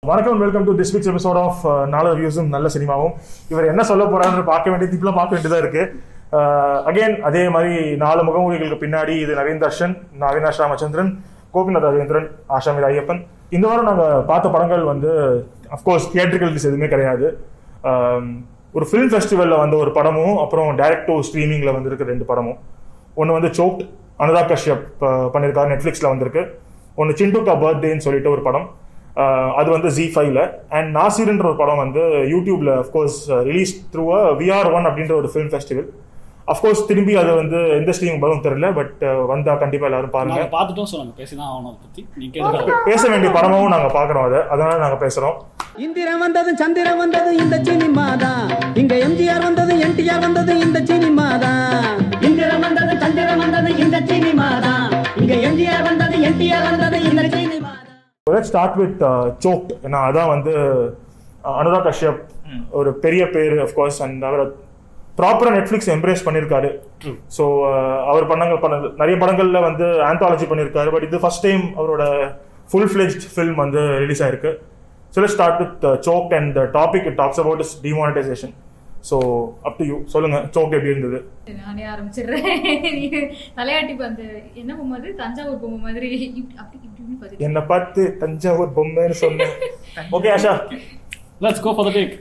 வணக்கம் welcome to this week's episode of நாலு ரிவ்யூஸும் நல்ல சினிமாவும் இவர் என்ன சொல்ல போறாருன்னு பார்க்க வேண்டியது இப்பெல்லாம் பார்க்க வேண்டியதா இருக்கு அகைன் அதே மாதிரி நாலு முகமூலிகளுக்கு பின்னாடி இது நவீன் தர்ஷன் நான் அவினாஷ் ராமச்சந்திரன் கோபிநாத் ராஜேந்திரன் ஆஷாமி ஐயப்பன் இந்த வாரம் நாங்கள் பார்த்த படங்கள் வந்து அஃப்கோர்ஸ் தியேட்டர்கள் ரிலீஸ் எதுவுமே கிடையாது ஆம், ஒரு ஃபிலிம் ஃபெஸ்டிவலில் வந்த ஒரு படமும் அப்புறம் டைரக்ட் டு ஸ்ட்ரீமிங்கில் வந்திருக்கு ரெண்டு படமும் ஒன்று வந்து சோக்ட் அனுராக் கஷ்யப் அஹ், பண்ணியிருக்காரு நெட்ஃப்ளிக்ஸில் வந்திருக்கு ஒன்று சிண்டுக்கா பர்த்டேன்னு சொல்லிட்டு ஒரு படம் அஹ், அது வந்து ஜி ஃபைவ்ல அண்ட் நாசிர்ன்ற ஒரு படம் வந்து யூடியூப்ல of course release through VR one அப்படின்ற ஒரு ஃபிலிம் ஃபெஸ்டிவல் அஃப்கோர்ஸ் திரும்பி அது வந்து எந்த ஸ்ட்ரீம் வரும் தெரியல பட் வந்தா கண்டிப்பா எல்லாரும் பாருங்க நாங்க பார்த்துட்டோம் சொன்னாங்க பேசிதான் ஆகணும் அதை பத்தி நீங்க கேட்கலாம் பே- பேச வேண்டிய படமாவும் நாங்க பாக்குறோம் அதை அதனால நாங்க பேசுறோம் இந்திரன் வந்தது சந்திரன் வந்தது இந்த சினிமா தான் இங்க எம்ஜிஆர் வந்தது என்டிஆர் வந்தது இந்த சினிமா தான் இந்திரன் வந்தது சந்திரன் வந்தது இந்த சினிமா தான் இங்க எம்ஜிஆர் வந்தது என்டிஆர் வந்தது இந்த சினிமா தான் ஸ்டார்ட் வித் சோக்ட் ஏன்னா அதான் வந்து அஹ், அனுராக் கஷ்யப் ஒரு பெரிய பேர் அஃப்கோர்ஸ் அண்ட் அவர் ப்ராப்பரா நெட்ஃபிளிக்ஸ் எம்ப்ரேஸ் பண்ணியிருக்காரு ஸோ அவர் பண்ணங்கள் பண்ண நிறைய படங்கள்ல வந்து ஆந்தாலஜி பண்ணியிருக்காரு பட் இது ஃபர்ஸ்ட் டைம் அவரோட ஃபுல் ஃபிளெஜ்ட் ஃபில்ம் வந்து ரிலீஸ் ஆயிருக்கு so let start with Choked and topic it talks about is demonetization so up to you சொல்லுங்க சோக் எப்படி இருந்தது நானே ஆரம்பிச்சிடுறேன் நீங்க தலையாட்டி அந்த என்ன பொம்மை அது தஞ்சாவூர் பொம்மை மாதிரி இப்படி அப்படி இப்படின்னு பார்த்துட்டு என்னை பார்த்து தஞ்சாவூர் பொம்மைன்னு சொன்னேன் okay Asha let's go for the take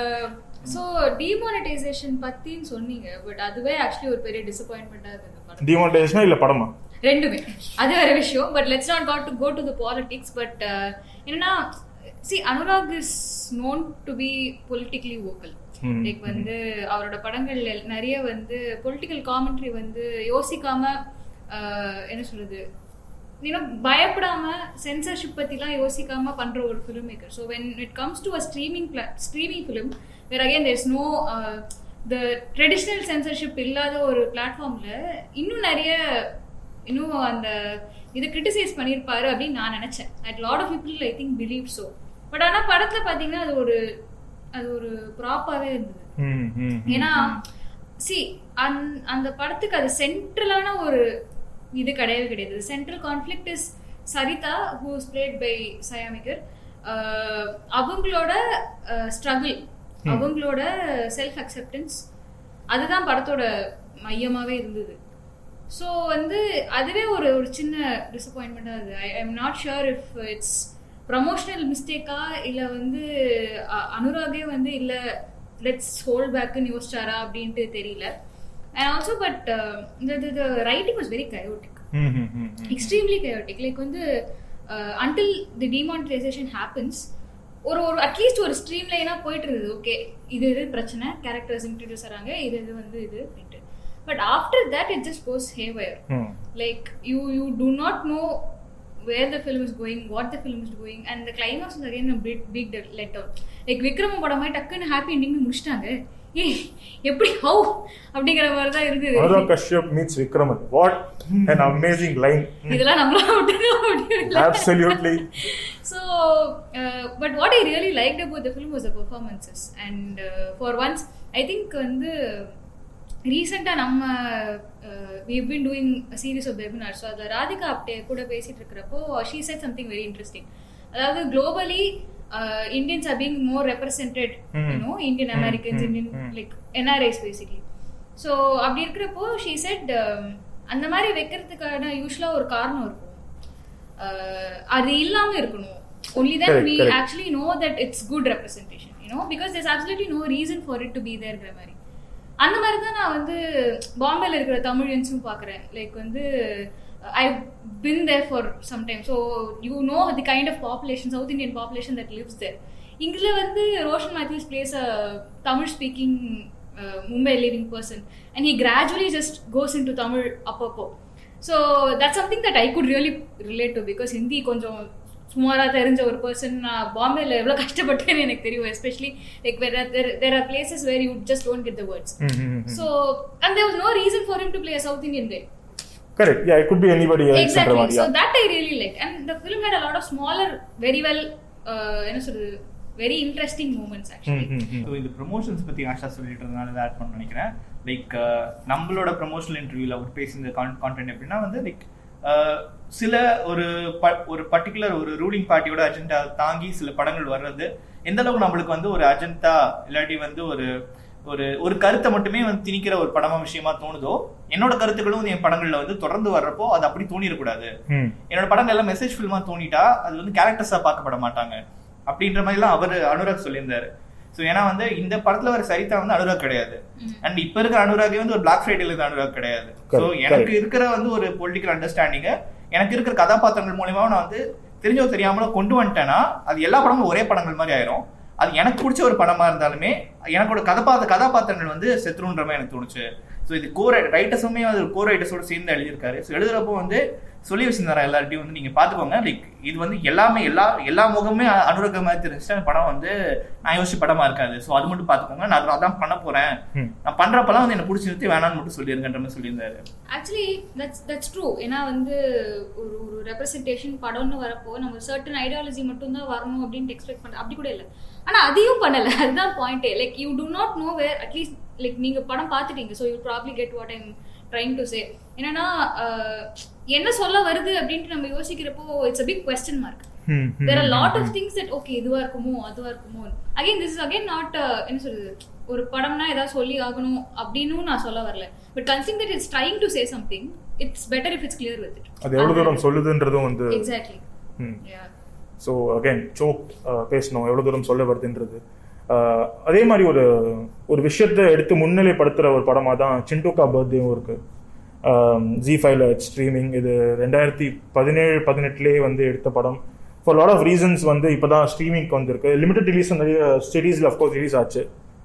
so demonetization பத்தின்னு சொன்னீங்க பட் அதுவே ஆக்சுவலி ஒரு பெரிய டிசப்பாயின்மெண்டா இருந்தது படம் டிமானிட்டைசேஷனா இல்ல படமா ரெண்டுமே அது வேற விஷயம் but let's not got to go to the politics but என்னன்னா see Anurag is known to be politically vocal Hmm. Like வந்து அவரோட படங்கள் நிறைய வந்து பொலிட்டிக்கல் காமெண்ட்ரி வந்து யோசிக்காம ஆஹ், என்ன சொல்றது இன்னும் பயப்படாம சென்சர்ஷிப் பத்திலாம் யோசிக்காம பண்ற ஒரு film maker so when it comes to a streaming streaming film where again there's no the traditional censorship இல்லாத ஒரு பிளாட்ஃபார்ம்ல இன்னும் நிறைய இன்னும் அந்த இதை கிரிட்டிசைஸ் பண்ணியிருப்பாரு அப்படின்னு நான் நினைச்சேன் at lot of people I think believe so but ஆனா படத்துல பாத்தீங்கன்னா அது ஒரு அது ஒரு ப்ராப்பாவே இருந்தது ம், ம், ம். ஏன்னா சி அந்த படத்துக்கு அது சென்ட்ரலான ஒரு இது கிடையவே கிடையாது central conflict is Saritha whose played by சயாமிகர் அவங்களோட ஸ்ட்ரகிள் அவங்களோட செல்ஃப் அக்செப்டன்ஸ் அதுதான் படத்தோட மையமாவே இருந்தது ஸோ வந்து அதுவே ஒரு ஒரு சின்ன டிசப்பாயின்மெண்ட்டாக இருக்குது I am not sure if it's promotional மிஸ்டேக்கா இல்லை வந்து அ- அனுராகே வந்து இல்லை லெட்ஸ் ஹோல்ட் பேக்குன்னு யோசிச்சாரா அப்படின்ட்டு தெரியல அண்ட் ஆல்சோ பட் இந்த writing was very chaotic hmm, hmm, hmm, hmm. Extremely chaotic like வந்து அன்டில் தி டிமானிட்டைசேஷன் ஹேப்பன்ஸ் ஒரு ஒரு அட்லீஸ்ட் ஒரு ஸ்ட்ரீம் லைனாக போயிட்டு இருந்தது ஓகே இது இது பிரச்சனை கேரக்டர்ஸ் இன்ட்ரடியூஸ் ஆகிறாங்க இது இது வந்து இது அப்படின்ட்டு but after that it just goes haywire hmm. like you you do not know where the film is going what the film is doing and the climax is again a big big letdown like Vikram படம் மாதிரி டக்குன்னு happy ending முடிச்சிட்டாங்க ஏய் எப்படி how அப்படிங்கிற மாதிரி தான் இருந்தது Anurag Kashyap meets Vikraman what an amazing line இதெல்லாம் நம்மளால விட்டுருக்க முடியல absolutely so uh, but what i really liked about the film was the performances and uh, for once i think வந்து ரீசெண்டாக நம்ம we've been doing a series of webinars so அதில் ராதிகா அப்டே கூட பேசிட்டு இருக்கிறப்போ she said something very interesting அதாவது globally Indians are being more represented Hmm. You know Indian Hmm. Americans Hmm. Indian Hmm. Like NRIs basically so அப்படி இருக்கிறப்போ she said அந்த மாதிரி வைக்கிறதுக்கான யூஸ்வலாக ஒரு காரணம் இருக்கும் uh, அது இல்லாம இருக்கணும் only then Correct, we correct. actually know that it's good representation you know because there's absolutely no reason for it to be thereங்கிற மாதிரி அந்த மாதிரி தான் நான் வந்து பாம்பேல இருக்கிற தமிழியன்ஸும் பார்க்குறேன் லைக் வந்து I been there for some time so you know the kind of population South Indian population that lives there இங்கில வந்து Roshan Mathew plays a Tamil speaking Mumbai living person and he gradually just goes in to Tamil அப்பப்போ so that something that I could really relate to because Hindi கொஞ்சம் சுமாராக தெரிஞ்ச ஒரு person நான் பாம்பேல எவ்வளோ கஷ்டப்பட்டேன்னு எனக்கு தெரியும் especially like where there are places where you just don't get the words hmm, hmm, hmm. So and there was no reason for him to play South Indian there correct yeah it could be anybody else exactly மாதிரி, so yeah. that i really like and the film had a lot of smaller very well uh, என்ன சொல்றது very interesting moments actually ம், hmm, hmm. So இந்த promotions பற்றி ஆஷா சொல்லிட்டு இருந்தனால இதை add பண்ண நினைக்கிறேன் லைக் நம்மளோட ப்ரொமோஷனல் இன்டர்வியூவில் அவர் பேசியிருந்த கான்டென்ட் எப்படின்னா வந்து லைக் அஹ், சில ஒரு ப- ஒரு பர்டிகுலர் ஒரு ரூலிங் பார்ட்டியோட அஜெண்டா தாங்கி சில படங்கள் வர்றது எந்த அளவுக்கு நம்மளுக்கு வந்து ஒரு அஜெண்டா இல்லாட்டி வந்து ஒரு ஒரு ஒரு கருத்தை மட்டுமே வந்து திணிக்கிற ஒரு படமா விஷயமா தோணுதோ என்னோட கருத்துக்களும் வந்து என் படங்கள்ல வந்து தொடர்ந்து வர்றப்போ அது அப்படி தோணிடக்கூடாது ம் என்னோட படங்கள் எல்லாம் மெசேஜ் ஃபில்மா தோணிட்டா அது வந்து கேரக்டர்ஸா பார்க்கப்பட மாட்டாங்க அப்படின்ற மாதிரி எல்லாம் அவர் அனுராக் சொல்லியிருந்தாரு ஸோ ஏன்னா வந்து இந்த படத்துல வர சரிதா வந்து அனுராக் கிடையாது அண்ட் இப்ப இருக்கிற அனுராகே வந்து ஒரு பிளாக் ஃப்ரைடேல இருக்க அனுராக் கிடையாது ஸோ Correct, எனக்கு correct. இருக்கிற வந்து ஒரு பொலிட்டிக்கல் அண்டர்ஸ்டாண்டிங்க எனக்கு இருக்கிற கதாபாத்திரங்கள் மூலியமா நான் வந்து தெரிஞ்சோ தெரியாமலோ கொண்டு வந்துட்டேன்னா அது எல்லா படமும் ஒரே படங்கள் மாதிரி ஆயிரும் அது எனக்கு பிடிச்ச ஒரு படமா இருந்தாலுமே எனக்கோட கதாபாத்திர கதாபாத்திரங்கள் வந்து செத்துருன்ற மாதிரி எனக்கு தோணுச்சு ஸோ இது கோ ரைட்டர்ஸுமே அது கோ ரைட்டர்ஸோட சேர்ந்து எழுதியிருக்காரு ஸோ எழுதுறப்போ வந்து சொல்லி வச்சிருந்தாரு எல்லார்ட்டையும் வந்து நீங்க பாத்துக்கோங்க லைக் இது வந்து எல்லாமே எல்லா எல்லா முகமே அனுரக மாதிரி தெரிஞ்சுட்டு அந்த படம் வந்து நான் யோசிச்ச படமா இருக்காது ஸோ அது மட்டும் பாத்துக்கோங்க நான் அது- அதான் பண்ண போறேன் ம். நான் பண்றப்பெல்லாம் வந்து எனக்கு பிடிச்சிருத்து வேணாம்னு மட்டும் சொல்லிருங்கன்ற மாதிரி சொல்லியிருந்தாரு ஆக்சுவலி தட்ஸ் தட்ஸ் ட்ரூ ஏன்னா வந்து ஒரு ஒரு ரெப்ரசன்டேஷன் படம்னு வரப்போ நம்ம சர்டன் ஐடியாலஜி மட்டும் தான் வரணும் அப்படின்ட்டு எக்ஸ்பெக்ட் பண்ண அப்படி கூட இல்லை ஆனா அதையும் பண்ணல அதுதான் பாயிண்டே like you do not know where at least like நீங்க படம் பார்த்துட்டீங்க so you probably get what I'm trying to say என்னன்னா அஹ், என்ன சொல்ல வருது அப்படின்ட்டு நம்ம யோசிக்கிறப்போ it's a big question mark hmm there are a lot of things that okay இதுவா இருக்குமோ அதுவா இருக்குமோ again this is again not என்ன சொல்றது ஒரு படம்னா ஏதாவது சொல்லி ஆகணும் அப்படின்னு நான் சொல்ல வரல but considering that it's trying to say something it's better if it's clear with it அது எவ்வளவு தூரம் சொல்லுதுன்றதும் வந்து எக்ஸாக்ட்லி ம் யா ஸோ அகைன் சோக் பேசணும் எவ்வளோ தூரம் சொல்ல வருதுன்றது அஹ், அதே மாதிரி ஒரு ஒரு விஷயத்தை எடுத்து முன்னிலைப்படுத்துகிற ஒரு படமாக தான் சிண்டுகா பர்த்டேவும் இருக்கு ஜி ஃபைவ்ல ஸ்ட்ரீமிங் இது ரெண்டாயிரத்தி பதினேழு பதினெட்டுலேயே வந்து எடுத்த படம் ஃபார் லாட் ஆஃப் ரீசன்ஸ் வந்து இப்போ தான் ஸ்ட்ரீமிங்க்கு வந்திருக்கு லிமிடெட் ரிலீஸ் நிறைய சிட்டிஸில் அஃப்கோர்ஸ் ரிலீஸ் ஆச்சு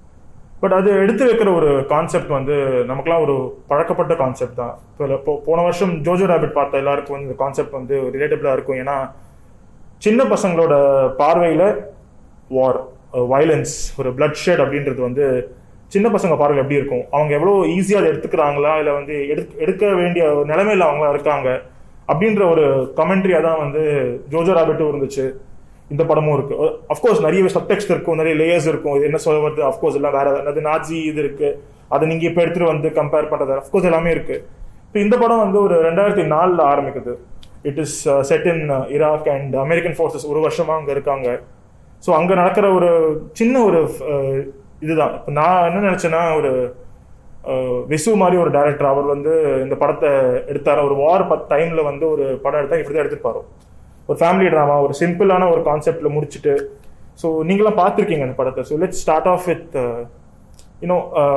பட் அது எடுத்து வைக்கிற ஒரு கான்செப்ட் வந்து நமக்குலாம் ஒரு பழக்கப்பட்ட கான்செப்ட் தான் இப்போ போ- போன வருஷம் ஜோஜோ ராபிட் பார்த்த எல்லாருக்கும் வந்து இந்த கான்செப்ட் வந்து ரிலேட்டபிளாக இருக்கும் ஏன்னா சின்ன பசங்களோட பார்வையில் வார் வயலன்ஸ் ஒரு பிளட் ஷெட் அப்படின்றது வந்து சின்ன பசங்க பார்வையில் எப்படி இருக்கும் அவங்க எவ்வளோ ஈஸியாக அதை எடுத்துக்கிறாங்களா இல்லை வந்து எடுக்க எடுக்க வேண்டிய ஒரு நிலைமையில அவங்களா இருக்காங்க அப்படின்ற ஒரு கமெண்ட்ரியாக தான் வந்து ஜோஜோ ராபிட்டும் இருந்துச்சு இந்த படமும் இருக்கு அஃப்கோர்ஸ் நிறைய சப்டெக்ஸ்ட் இருக்கும் நிறைய லேயர்ஸ் இருக்கும் இது என்ன சொல்ல வருது அஃப்கோர்ஸ் எல்லாம் வேற அது நாஜி இது இருக்கு அதை நீங்க இப்போ எடுத்துட்டு வந்து கம்பேர் பண்றது அஃப்கோர்ஸ் எல்லாமே இருக்கு இப்போ இந்த படம் வந்து ஒரு ரெண்டாயிரத்தி நாலில் ஆரம்பிக்குது it is set in Iraq and American forces ஒரு வருஷமா அங்க இருக்காங்க ஸோ அங்க நடக்கிற ஒரு சின்ன ஒரு அஹ், இதுதான் இப்போ நான் என்ன நினைச்சேன்னா ஒரு அஹ், விசு மாதிரி ஒரு டைரக்டர் அவர் வந்து இந்த படத்தை எடுத்தாரு ஒரு வார் பத் டைம்ல வந்து ஒரு படம் எடுத்தா இப்படி தான் எடுத்துருப்பாரு ஒரு ஃபேமிலி ட்ராமா ஒரு சிம்பிளான ஒரு கான்செப்ட்ல முடிச்சுட்டு ஸோ நீங்களாம் பார்த்துருக்கீங்க அந்த படத்தை so let start off with you know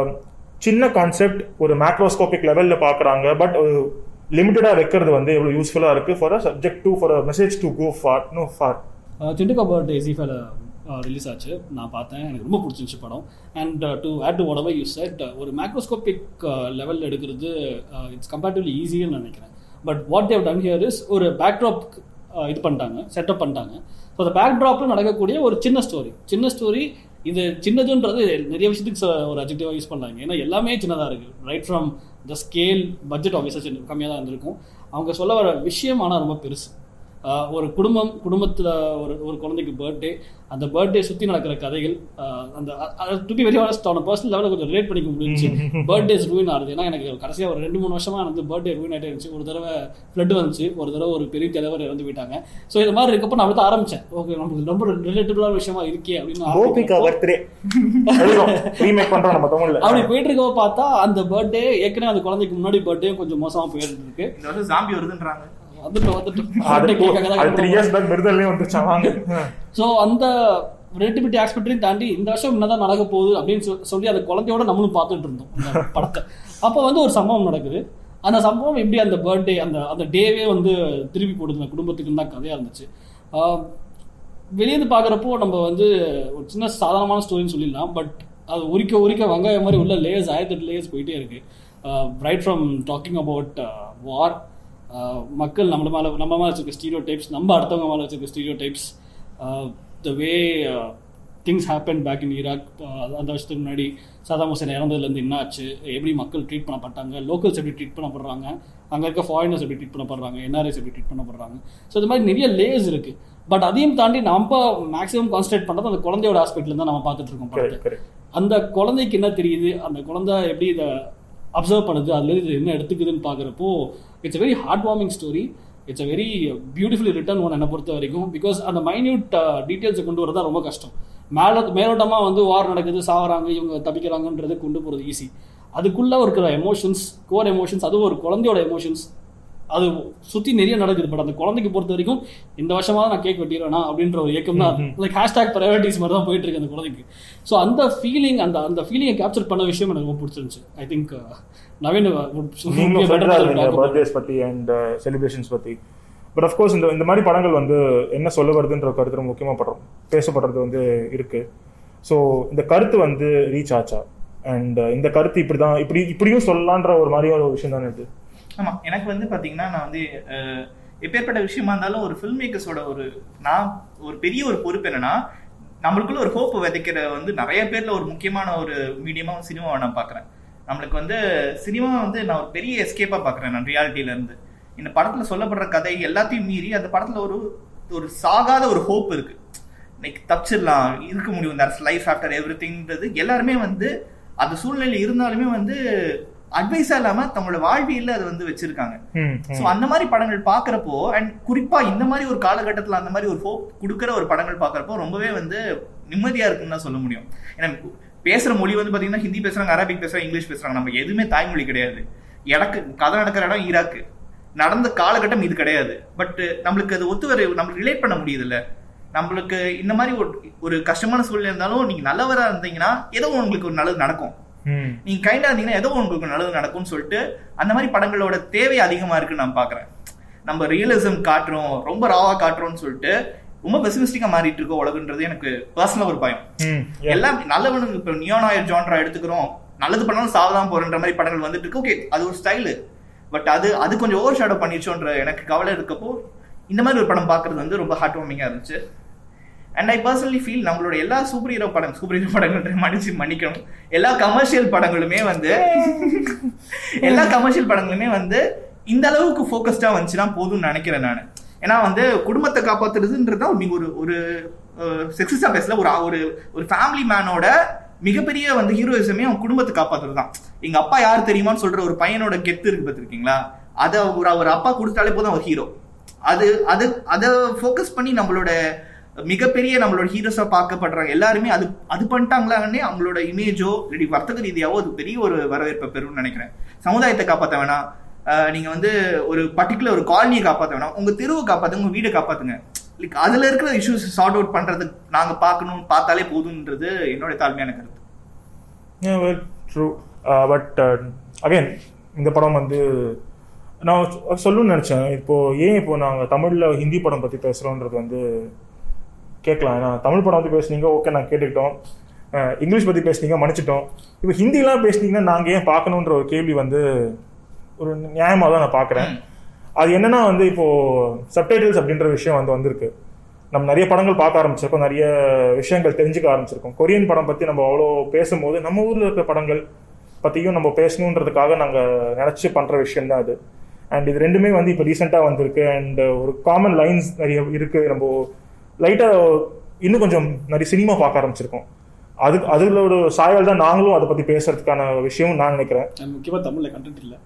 சின்ன கான்செப்ட் ஒரு மேக்ரோஸ்கோபிக் லெவலில் பார்க்குறாங்க பட் லிமிட்டடாக வைக்கிறது வந்து எவ்வளோ யூஸ்ஃபுல்லாக இருக்குது for a subject to for a message to go for no for சிண்டுகா பர்த்டே ஜிஃபைல ரிலீஸ் ஆச்சு நான் பார்த்தேன் எனக்கு ரொம்ப பிடிச்சிருந்துச்சு படம் and to add to whatever you said ஒரு மேக்ரோஸ்கோபிக் லெவலில் எடுக்கிறது இட்ஸ் கம்பேரிட்டிவ்லி ஈஸின்னு நினைக்கிறேன் but what they've done here is ஒரு பேக்ட்ராப் இது பண்ணிட்டாங்க செட்டப் பண்ணிட்டாங்க ஸோ அந்த பேக்ட்ராப்பில் நடக்கக்கூடிய ஒரு சின்ன ஸ்டோரி சின்ன ஸ்டோரி இது சின்னதுன்றது நிறைய விஷயத்துக்கு ச- ஒரு அஜெக்டிவாக யூஸ் பண்ணாங்க ஏன்னா எல்லாமே சின்னதாக இருக்குது right from the scale budget officer சின்ன கம்மியாக தான் இருந்திருக்கும் அவங்க சொல்ல வர விஷயம் ஆனால் ரொம்ப பெருசு ஆஹ் ஒரு குடும்பம் குடும்பத்தில் ஒரு ஒரு குழந்தைக்கு பர்த்டே அந்த பர்த்டே சுற்றி நடக்கிற கதைகள் ஆஹ் அந்த டு பி வெரி ஆனஸ்ட் அவன பர்சனல் லெவலில் கொஞ்சம் ரிலேட் பண்ணிக்க முடிஞ்சுச்சு பர்த்டேஸ் ரூயின் ஆகுது ஏன்னா எனக்கு கடைசியாக ஒரு ரெண்டு மூணு வருஷமா எனக்கு பர்த்டே ரூயின் ஆகிட்டே இருந்துச்சு ஒரு தடவை ஃப்ளட் வந்துச்சு ஒரு தடவை ஒரு பெரிய தலைவர் இறந்து போயிட்டாங்க ஸோ இது மாதிரி இருக்கப்போ நான் அடுத்து ஆரம்பிச்சேன் ஓகே நமக்கு ரொம்ப ரிலேட்டபிளான விஷயமா இருக்கே அப்படின்னு கோபிகா ஆரம்பிக்கிறப்போ- பர்த்டே ரீமேக் பண்றோம் நம்ம தமிழ்ல அப்படி போயிட்டு இருக்கவோ பார்த்தா அந்த பர்த்டே ஏற்கனவே அந்த குழந்தைக்கு முன்னாடி பர்த்டே கொஞ்சம் மோசமா போயிட்டு இருக்கு இந்த வருஷம் ஜாம்பி வருதுன்றாங்க வந்துட்டு வந்துட்டு அது birthday cake அங்க தான் அது cut த்ரீ பண்ணுவாங்க. இயர்ஸ் பேக் மிருதல்லே வந்துச்சான் வாங்க ஸோ அந்த ரிலேட்டிவிட்டி ஆஸ்பெக்டையும் தாண்டி இந்த வருஷம் என்னதான் நடக்க போகுது அப்படின்னு சொ- சொல்லி அந்த குழந்தையோட நம்மளும் பார்த்துட்டு இருந்தோம் அந்த படத்தை அப்போ வந்து ஒரு சம்பவம் நடக்குது அந்த சம்பவம் எப்படி அந்த பர்த்டே அந்த அந்த டேவே வந்து திருப்பி போடுது அந்த குடும்பத்துக்கு தான் கதையாக இருந்துச்சு வெளியேந்து பார்க்குறப்போ நம்ம வந்து ஒரு சின்ன சாதாரணமான ஸ்டோரின்னு சொல்லிடலாம் பட் அது உரிக்க உரிக்க வெங்காயம் மாதிரி உள்ள லேயர்ஸ் ஆயிரத்தெட்டு லேயர்ஸ் போயிட்டே இருக்கு right from talking about war மக்கள் நம்ம மேலே நம்ம மேலே வச்சிருக்க ஸ்டீரியோ டைப்ஸ் நம்ம அடுத்தவங்க மேலே வச்சிருக்க stereotypes the way things happen back in Iraq அந்த வருஷத்துக்கு முன்னாடி சதாம் ஹுசேன் இறந்ததுலேருந்து என்ன ஆச்சு எப்படி மக்கள் ட்ரீட் பண்ணப்பட்டாங்க லோக்கல்ஸ் எப்படி ட்ரீட் பண்ணப்படுறாங்க அங்கே இருக்க ஃபாரினர்ஸ் எப்படி ட்ரீட் பண்ணப்படுறாங்க என்ஆர்எஸ் எப்படி ட்ரீட் பண்ணப்படுறாங்க ஸோ இது மாதிரி நிறைய லேயர்ஸ் இருக்கு பட் அதையும் தாண்டி நம்ம மேக்ஸிமம் கான்சன்ட்ரேட் பண்ணுறது அந்த குழந்தையோட ஆஸ்பெக்ட்ல தான் நம்ம பார்த்துட்டு இருக்கோம் படத்தை கரெக்ட் கரெக்ட் அந்த குழந்தைக்கு என்ன தெரியுது அந்த குழந்தை எப்படி இதை அப்சர்வ் பண்ணுது அதுல இது என்ன எடுத்துக்குதுன்னு பார்க்குறப்போ it's very heart warming story it's a very beautifully written one என்னை பொறுத்த வரைக்கும் பிகாஸ் அந்த மைன்யூட் டீட்டெயில்ஸை கொண்டு வரதா ரொம்ப கஷ்டம் மேல மேலோட்டமாக வந்து வார் நடக்குது சாவறாங்க இவங்க தப்பிக்கிறாங்கன்றது கொண்டு போகிறது ஈஸி அதுக்குள்ள இருக்கிற எமோஷன்ஸ் கோர் எமோஷன்ஸ் அதுவும் ஒரு குழந்தையோட எமோஷன்ஸ் அது சுத்தி நிறைய நடக்குது பட் அந்த குழந்தைக்கு பொறுத்த வரைக்கும் இந்த வருஷமா நான் கேக் வெட்டிடுவேனா அப்படின்ற ஒரு இயக்கம் தான் லைக் ஹேஷ்டாக் ப்ரையாரிட்டிஸ் மாதிரி தான் போயிட்டு இருக்கு அந்த குழந்தைக்கு ஸோ அந்த ஃபீலிங் அந்த அந்த ஃபீலிங்கை கேப்சர் பண்ண விஷயம் எனக்கு ரொம்ப பிடிச்சிருந்துச்சு ஐ திங்க் நவீன் நீங்களும் சொல்றா இருந்தீங்க பர்த்டேஸ் பத்தி அண்ட் செலிப்ரேஷன்ஸ் பத்தி பட் அஃப்கோர்ஸ் இந்த இந்த மாதிரி படங்கள் வந்து என்ன சொல்ல வருதுன்ற கருத்து ரொம்ப முக்கியமாக படுறோம் பேசப்படுறது வந்து இருக்கு ஸோ இந்த கருத்து வந்து ரீச் ஆச்சா அண்ட் இந்த கருத்து இப்படி தான் இப்படி இப்படியும் சொல்லலான்ற ஒரு மாதிரியான ஒரு விஷயம் தானே இது ஆமா எனக்கு வந்து பாத்தீங்கன்னா நான் வந்து அஹ், எப்பேற்பட்ட விஷயமா இருந்தாலும் ஒரு ஃபில்ம் மேக்கர்ஸோட ஒரு நான் ஒரு பெரிய ஒரு பொறுப்பு என்னன்னா நம்மளுக்குள்ள ஒரு ஹோப் விதைக்கிற வந்து நிறைய பேர்ல ஒரு முக்கியமான ஒரு மீடியமா சினிமாவை நான் பாக்குறேன் நம்மளுக்கு வந்து சினிமா வந்து நான் ஒரு பெரிய எஸ்கேப்பா பாக்குறேன் நான் ரியாலிட்டியில இருந்து இந்த படத்துல சொல்லப்படுற கதை எல்லாத்தையும் மீறி அந்த படத்துல ஒரு ஒரு சாகாத ஒரு ஹோப் இருக்கு லைக் தப்பிச்சிடலாம் இருக்க முடியும் தட்ஸ் லைஃப் ஆஃப்டர் எவ்ரி திங்ன்றது எல்லாருமே வந்து அந்த சூழ்நிலை இருந்தாலுமே வந்து அட்வைஸா இல்லாம தங்களோட வாழ்வியல்ல அதை வந்து வச்சிருக்காங்க ம், சோ அந்த மாதிரி படங்கள் பாக்குறப்போ அண்ட் குறிப்பா இந்த மாதிரி ஒரு காலகட்டத்துல அந்த மாதிரி ஒரு ஹோப் கொடுக்குற ஒரு படங்கள் பாக்குறப்போ ரொம்பவே வந்து நிம்மதியா இருக்குன்னு தான் சொல்ல முடியும் ஏன்னா பேசுற மொழி வந்து பாத்தீங்கன்னா ஹிந்தி பேசுறாங்க அரபிக் பேசுறாங்க இங்கிலீஷ் பேசுறாங்க நம்ம எதுவுமே தாய்மொழி கிடையாது எனக்கு கதை நடக்கிற இடம் ஈராக்கு நடந்த காலகட்டம் இது கிடையாது பட் நம்மளுக்கு அது ஒத்து வர நம்மளுக்கு ரிலேட் பண்ண முடியுது இல்ல நம்மளுக்கு இந்த மாதிரி ஒரு ஒரு கஷ்டமான சூழ்நிலை இருந்தாலும் நீங்க நல்லவரா இருந்தீங்கன்னா ஏதோ உங்களுக்கு ஒரு நல்லது நடக்கும் ம் நீங்க கைண்டா இருந்தீங்கன்னா ஏதோ உங்களுக்கு நல்லது நடக்கும்னு சொல்லிட்டு அந்த மாதிரி படங்களோட தேவை அதிகமா இருக்குன்னு நான் பாக்குறேன் நம்ம ரியலிசம் காட்டுறோம் ரொம்ப ராவா காட்டுறோம்னு சொல்லிட்டு ரொம்ப பெசிமிஸ்டிக்கா மாறிட்டு இருக்க உலகன்றது எனக்கு பர்சனலா ஒரு பயம் ம் yeah. எல்லாம் நல்லவனுக்கு இப்ப நியோனாயர் ஜான்ரா எடுத்துக்கிறோம் நல்லது பண்ணாலும் சாவதான் போறன்ற மாதிரி படங்கள் வந்துட்டு இருக்கு ஓகே அது ஒரு ஸ்டைலு பட் அது அது கொஞ்சம் ஓவர் ஷேடோ பண்ணிச்சோன்ற எனக்கு கவலை இருக்கப்போ இந்த மாதிரி ஒரு படம் பார்க்கிறது வந்து ரொம்ப ஹார்ட் வார்மிங்கா இருந்துச்சு அண்ட் ஐ பர்சனலி ஃபீல் நம்மளோட எல்லா சூப்பர் ஹீரோ படம் சூப்பர் ஹீரோ படங்கள் மன்னிச்சு மன்னிக்கணும் எல்லா கமர்ஷியல் படங்களுமே வந்து எல்லா கமர்ஷியல் படங்களுமே வந்து இந்த அளவுக்கு ஃபோக்கஸ்டா வந்துச்சுன்னா போதும்னு நினைக்கிறேன் நான் ஏன்னா வந்து குடும்பத்தை காப்பாத்துறதுன்றது தான் நீங்க ஒரு ஒரு செக்ஸிஸ்டா பேசல ஒரு ஒரு ஒரு ஃபேமிலி மேனோட மிகப்பெரிய வந்து ஹீரோயிசமே அவன் குடும்பத்தை காப்பாத்துறது தான் எங்க அப்பா யார் தெரியுமான்னு சொல்ற ஒரு பையனோட கெத்து இருக்கு பார்த்திருக்கீங்களா அதை ஒரு ஒரு அப்பா கொடுத்தாலே போதும் அவர் ஹீரோ அது அது அதை ஃபோக்கஸ் பண்ணி நம்மளோட மிகப்பெரிய நம்மளோட ஹீரோஸா பார்க்கப்படுறாங்க எல்லாருமே அது அது பண்ணிட்டாங்களான்னே அவங்களோட இமேஜோ இல்லாட்டி வர்த்தக ரீதியாவோ அது பெரிய ஒரு வரவேற்பை பெறும்னு நினைக்கிறேன் சமுதாயத்தை காப்பாற்ற வேணாம் ஆஹ் நீங்க வந்து ஒரு பர்டிகுலர் ஒரு காலனியை காப்பாற்ற வேணாம் உங்க தெருவை காப்பாத்துங்க உங்க வீடை காப்பாத்துங்க லைக் அதுல இருக்கிற இஷ்யூஸ் சார்ட் அவுட் பண்றது நாங்க பார்க்கணும் பார்த்தாலே போதும்ன்றது என்னோட தாழ்மையான கருத்து Yeah, well, true. Uh, but uh, again, இந்த படம் வந்து நான் சொ- சொல்லணும்னு நினைச்சேன் இப்போ ஏன் இப்போ நாங்கள் தமிழ்ல ஹிந்தி படம் பத்தி பேசுறோன்றது வந்து கேட்கலாம் ஏன்னா தமிழ் படம் பத்தி பேசுனீங்க ஓகே நான் கேட்டுக்கிட்டோம் அஹ் இங்கிலீஷ் பத்தி பேசுனீங்க மன்னிச்சிட்டோம் இப்போ ஹிந்திலாம் பேசுனீங்கன்னா நாங்க ஏன் பார்க்கணுன்ற ஒரு கேள்வி வந்து ஒரு நியாயமா தான் நான் பார்க்குறேன் அது என்னன்னா வந்து இப்போ சப்டைட்டில்ஸ் அப்படின்ற விஷயம் வந்து வந்திருக்கு நம்ம நிறைய படங்கள் பார்க்க ஆரம்பிச்சிருக்கோம் நிறைய விஷயங்கள் தெரிஞ்சுக்க ஆரம்பிச்சிருக்கோம் கொரியன் படம் பத்தி நம்ம அவ்வளோ பேசும்போது நம்ம ஊர்ல இருக்கிற படங்கள் பத்தியும் நம்ம பேசணுன்றதுக்காக நாங்க நினைச்சு பண்ற விஷயம் தான் அது அண்ட் இது ரெண்டுமே வந்து இப்போ ரீசெண்டாக வந்திருக்கு அண்ட் ஒரு காமன் லைன்ஸ் நிறைய இருக்கு நம்ம லைட்டா இன்னும் கொஞ்சம் நிறைய சினிமா பார்க்க ஆரம்பிச்சிருக்கோம் அது அதுல ஒரு சாயல் தான் நாங்களும் அதை பத்தி பேசுறதுக்கான விஷயம் நான் நினைக்கிறேன் முக்கியமா தமிழ்ல கண்டென்ட் இல்ல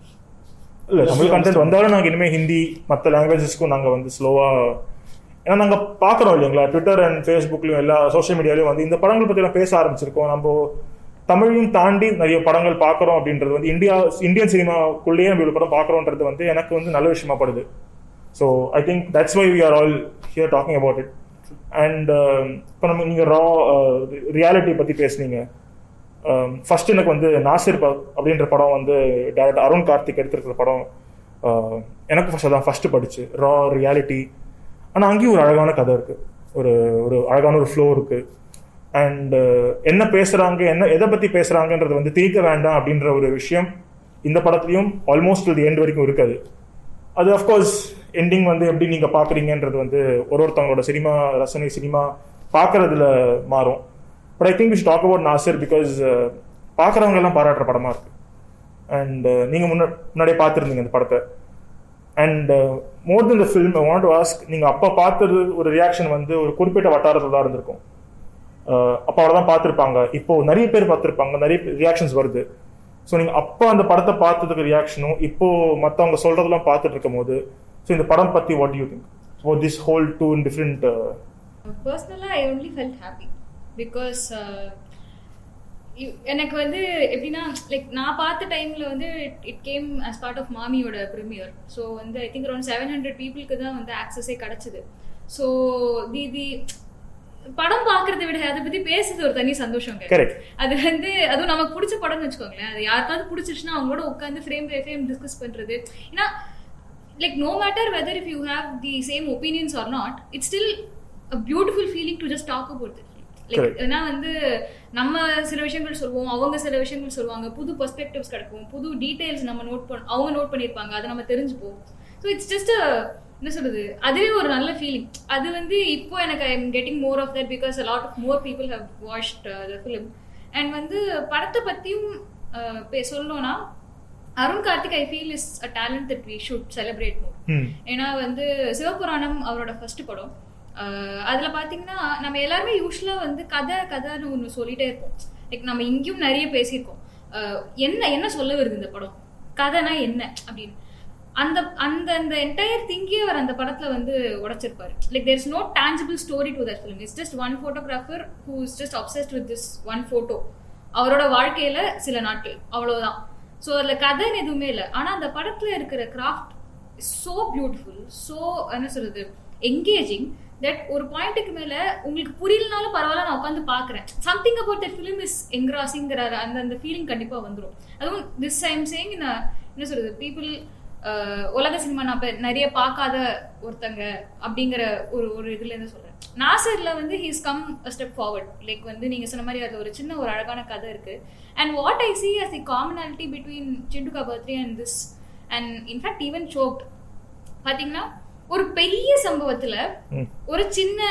இல்ல தமிழ் கண்டென்ட் வந்தாலும் நாங்க இனிமே ஹிந்தி மற்ற லாங்குவேஜஸ்க்கும் நாங்க வந்து ஸ்லோவா ஏன்னா நாங்க பாக்குறோம் இல்லைங்களா ட்விட்டர் அண்ட் ஃபேஸ்புக்லயும் எல்லா சோஷியல் மீடியாலயும் வந்து இந்த படங்கள் பத்தி எல்லாம் பேச ஆரம்பிச்சிருக்கோம் நம்ம தமிழையும் தாண்டி நிறைய படங்கள் பார்க்குறோம் அப்படின்றது வந்து இந்தியா இந்தியன் சினிமாக்குள்ளேயே நம்ம இவ்வளவு படம் பார்க்குறோன்றது வந்து எனக்கு வந்து நல்ல விஷயமா படுது so I think that's why we are all here talking about it and இப்போ நம்ம நீங்கள் ரா ரியாலிட்டி பற்றி பேசுனீங்க ஃபர்ஸ்ட் எனக்கு வந்து நாசிர் ப- அப்படின்ற படம் வந்து டேரக்டர் அருண் கார்த்திக் எடுத்திருக்கிற படம் அஹ், எனக்கு ஃபர்ஸ்ட் அதான் ஃபர்ஸ்ட் படிச்சு ரா ரியாலிட்டி ஆனால் அங்கேயும் ஒரு அழகான கதை இருக்கு ஒரு ஒரு அழகான ஒரு ஃப்ளோ இருக்கு அண்ட் என்ன பேசுறாங்க என்ன எதை பத்தி பேசுறாங்கன்றது வந்து திரிக்க வேண்டாம் அப்படின்ற ஒரு விஷயம் இந்த படத்துலயும் ஆல்மோஸ்ட் தி எண்ட் வரைக்கும் இருக்காது அது அஃப்கோர்ஸ் எண்டிங் வந்து எப்படி நீங்க பாக்குறீங்கன்றது வந்து ஒரு ஒருத்தவங்களோட சினிமா ரசனை சினிமா பார்க்கறதுல மாறும் but I think we talk about Nasir because பார்க்குறவங்க எல்லாம் பாராட்டுற படமா இருக்கு அண்ட் நீங்க முன்ன முன்னாடியே பார்த்துருந்தீங்க இந்த படத்தை and more then the film I want to ask நீங்க அப்பா பார்த்தது ஒரு ரியாக்ஷன் வந்து ஒரு குறிப்பிட்ட வட்டாரத்தில் தான் இருந்திருக்கும் அஹ் அப்ப அவ்வளவுதான் பார்த்துருப்பாங்க இப்போ நிறைய பேர் பார்த்துருப்பாங்க நிறைய ரியாக்ஷன்ஸ் வருது ஸோ நீங்க அப்போ அந்த படத்தை பார்த்ததுக்கு ரியாக்ஷனும் இப்போ மற்றவங்க சொல்றதெல்லாம் பார்த்துட்டு இருக்கும் போது ஸோ இந்த படம் பத்தி what you think for this whole to in different பர்சனலாக I only felt happy because எனக்கு வந்து எப்படின்னா லைக் நான் பார்த்த டைமில் வந்து it came as part of மாமியோட ப்ரீமியர் ஸோ வந்து I think around seven hundred பீப்புளுக்கு தான் வந்து ஆக்சஸே கிடச்சிது ஸோ தி தி படம் பார்க்கறத விட அதை பற்றி பேசுறது ஒரு தனி சந்தோஷங்க கரெக்ட் அது வந்து அதுவும் நமக்கு பிடிச்ச படம்னு வச்சுக்கோங்களேன் அது யாருக்காவது பிடிச்சிருச்சுன்னா அவங்களோட உட்காந்து ஃப்ரேம் பை ஃப்ரேம் டிஸ்கஸ் பண்றது ஏன்னா like no matter whether if you have the same opinions or not it's still a beautiful feeling to just talk about like Correct. ஏன்னா வந்து நம்ம சில விஷயங்கள் சொல்லுவோம் அவங்க சில விஷயங்கள் சொல்லுவாங்க புது பெர்ஸ்பெக்டிவ்ஸ் கிடைக்கும் புது டீடைல்ஸ் நம்ம நோட் பண்ண அவங்க நோட் பண்ணியிருப்பாங்க அதை நம்ம தெரிஞ்சுப்போம் ஸோ இட்ஸ் ஜஸ்ட் என்ன சொல்றது அதுவே ஒரு நல்ல ஃபீலிங் அது வந்து இப்போ எனக்கு I am getting more of that because lot of more people have watched the film and வந்து படத்தை பற்றியும் சொல்லணும்னா Arun Karthick I feel is a talent that we should celebrate more hmm ஏன்னா வந்து சிவபுராணம் அவரோட ஃபர்ஸ்ட் படம் அஹ் அதுல பாத்தீங்கன்னா நம்ம எல்லாருமே யூஸ்வலா வந்து கதை கதைன்னு ஒன்று சொல்லிட்டே இருப்போம் லைக் நம்ம இங்கேயும் நிறைய பேசியிருக்கோம் அஹ் என்ன என்ன சொல்ல வருது இந்த படம் கதைனா என்ன அப்படின்னு அந்த அந்த அந்த என்டையர் திங்கே அவர் அந்த படத்துல வந்து உடைச்சிருப்பாரு like there is no tangible story to that film it's just one photographer who is just obsessed with this one photo அவரோட வாழ்க்கையில சில நாட்கள் அவ்வளவுதான் ஸோ அதுல கதைன்னு எதுவுமே இல்லை ஆனா அந்த படத்துல இருக்கிற கிராஃப்ட் சோ பியூட்டிஃபுல் சோ என்ன சொல்றது என்கேஜிங் தட் ஒரு பாயிண்ட்டுக்கு மேல உங்களுக்கு புரியலனாலும் பரவாயில்ல நான் உட்காந்து பாக்குறேன் something about that film is என்கிராசிங்கிற அந்த அந்த ஃபீலிங் கண்டிப்பா வந்துடும் அதுவும் திஸ் ஐம் சேயிங் என்ன சொல்றது பீப்புள் உலக சினிமா நான் இப்ப நிறைய பார்க்காத ஒருத்தங்க அப்படிங்கிற ஒரு ஒரு இதுல இருந்து சொல்றேன் நாசர்ல வந்து he's come step forward like வந்து நீங்க சொன்ன மாதிரி அது ஒரு சின்ன ஒரு அழகான கதை இருக்கு and what I see as the commonality between Chintu Ka birthday and this and in fact even Choked பாத்தீங்கன்னா ஒரு பெரிய சம்பவத்துல ம் ஒரு சின்ன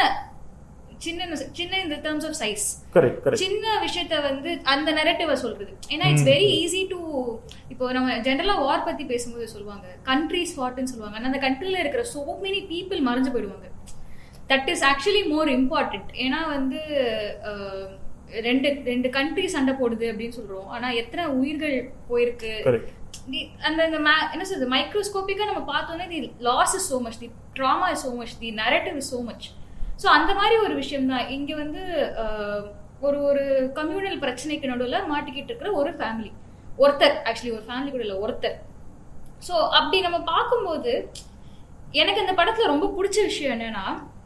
சின்ன சின்ன இந்த terms of size correct correct சின்ன விஷயத்த வந்து அந்த நெரட்டிவ சொல்றது ஏன்னா இட்ஸ் வெரி ஈஸி டு இப்போ நம்ம ஜென்ரலா வார் பத்தி பேசும்போது சொல்லுவாங்க கண்ட்ரிஸ் ஃபார்ட்னு சொல்லுவாங்க ஆனா அந்த கண்ட்ரில இருக்கிற சோ மெனி பீப்புள் மறைஞ்சு போயிடுவாங்க that is actually more important ஏன்னா வந்து அஹ், ரெண்டு ரெண்டு கண்ட்ரி சண்டை போடுது அப்படின்னு சொல்றோம் ஆனா எத்தனை உயிர்கள் போயிருக்கு கரெக்ட் தி- அந்த அந்த ma- என்ன சொல்றது மைக்ரோஸ்கோபிக்கா நம்ம பார்த்தோன்னே the loss is so much the drama is so much the narrative is so much so அந்த மாதிரி ஒரு விஷயம் தான் இங்க வந்து அஹ், ஒரு ஒரு கம்யூனல் பிரச்சனைக்கு நடுவில் மாட்டிக்கிட்டு இருக்கிற ஒரு ஃபேமிலி ஒருத்தர் ஆக்சுவலி ஒரு ஃபேமிலி கூட இல்லை ஒருத்தர் ஸோ அப்படி நம்ம பார்க்கும்போது எனக்கு இந்த படத்துல ரொம்ப பிடிச்ச விஷயம் என்னன்னா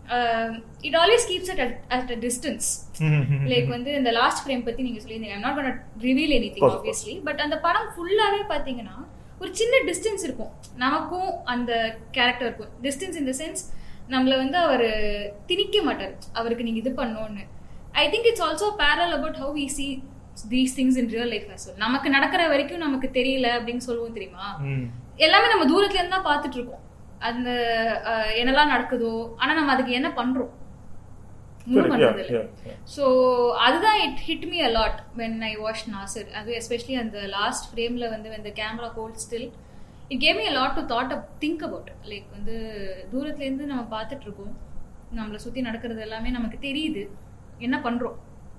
it always keeps at at a distance like வந்து இந்த லாஸ்ட் ஃப்ரேம் பத்தி நீங்க சொல்லியிருந்தீங்க I'm not gonna reveal anything Of course. Obviously but அந்த படம் ஃபுல்லாவே பாத்தீங்கன்னா ஒரு சின்ன டிஸ்டன்ஸ் இருக்கும் நமக்கும் அந்த கேரக்டருக்கும் டிஸ்டன்ஸ் இன் த சென்ஸ் நம்மள வந்து அவர் திணிக்க மாட்டார் அவருக்கு நீங்க இது பண்ணணும்னு I think it's also parallel about how we see these things in real life as well நமக்கு நடக்கிற வரைக்கும் நமக்கு தெரியல அப்படின்னு சொல்லுவோம் தெரியுமா ம் எல்லாமே நம்ம தூரத்துல இருந்து தான் பார்த்துட்டு இருக்கோம் அந்த அஹ், என்னெல்லாம் நடக்குதோ ஆனா நம்ம அதுக்கு என்ன பண்றோம் ஒண்ணும் Correct. Yeah, பண்றது இல்ல yeah, yeah. ஸோ அதுதான் it hit me a lot when I watch Nasir அது எஸ்பெஷலி அந்த லாஸ்ட் ஃப்ரேம்ல வந்து அந்த camera hold still it came me a lot to thought up think about like வந்து தூரத்துலேருந்து நம்ம பார்த்துட்டு இருக்கோம் நம்மளை சுற்றி நடக்கிறது எல்லாமே நமக்கு தெரியுது என்ன பண்றோம்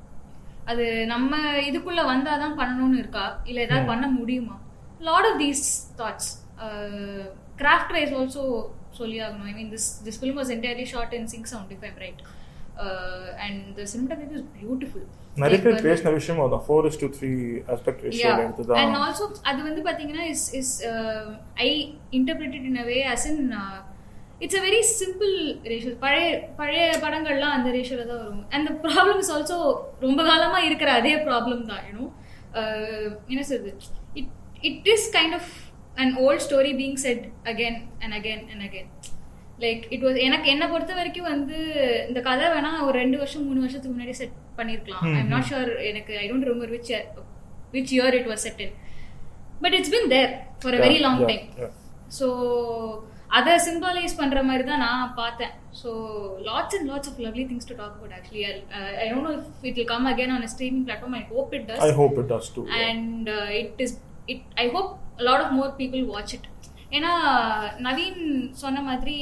அது நம்ம இதுக்குள்ள வந்தாதான் பண்ணணும்னு இருக்கா இல்ல ஏதாவது பண்ண முடியுமா lot of these thoughts craft wise also சொல்லி ஆகணும் I mean this this film was entirely shot in sync sound if I'm right and the cinematography is beautiful நிறைய பேர் பேசின விஷயம் அதான் four is two three aspect ரேஷியோல and எடுத்துதான் also அது வந்து பாத்தீங்கன்னா is is I interpreted in a way as in it's a very simple ratio பழைய பழைய படங்கள்லாம் அந்த ரேஷியோல தான் வரும் and the problem is also ரொம்ப காலமா இருக்கிற அதே ப்ராப்ளம் தான் யூனோ என்ன சொல்றது it it is kind of an old story being said again and again and again like it was எனக்கு என்ன பொறுத்த வரைக்கும் வந்து இந்த கதை வேணா ஒரு ரெண்டு வருஷம் மூணு வருஷத்துக்கு முன்னாடி செட் பண்ணிருக்கலாம் ஐ நாட் ஷுர் எனக்கு I don't remember which which year it was said in but it's been there for a very long Yeah, time yeah. So அதை சிம்பாலைஸ் பண்ற மாதிரி தான் நான் பார்த்தேன் so lots and lots of lovely things to talk about actually I don't know if it will come again on streaming platform I hope it does I hope it does too. yeah. And it is it I hope lot of more people watch it ஏன்னா நவீன் சொன்ன மாதிரி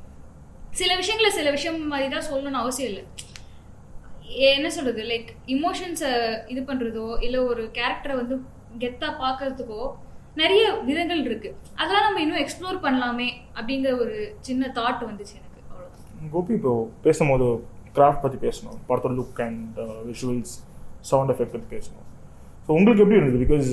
சில விஷயங்களை சில விஷயம் மாதிரி தான் சொல்லணும்னு அவசியம் இல்லை என்ன சொல்றது லைக் இமோஷன்ஸை இது பண்றதோ இல்லை ஒரு கேரக்டரை வந்து கெத்தா பார்க்கறதுக்கோ நிறைய விதங்கள் இருக்கு அதெல்லாம் நம்ம இன்னும் எக்ஸ்ப்ளோர் பண்ணலாமே அப்படிங்கிற ஒரு சின்ன தாட் வந்துச்சு எனக்கு அவ்வளவுதான் கோபி இப்போ பேசும்போது கிராஃப்ட் பற்றி பேசணும் படத்தோட look and visuals sound effect பற்றி பேசணும் ஸோ உங்களுக்கு எப்படி இருந்தது பிகாஸ்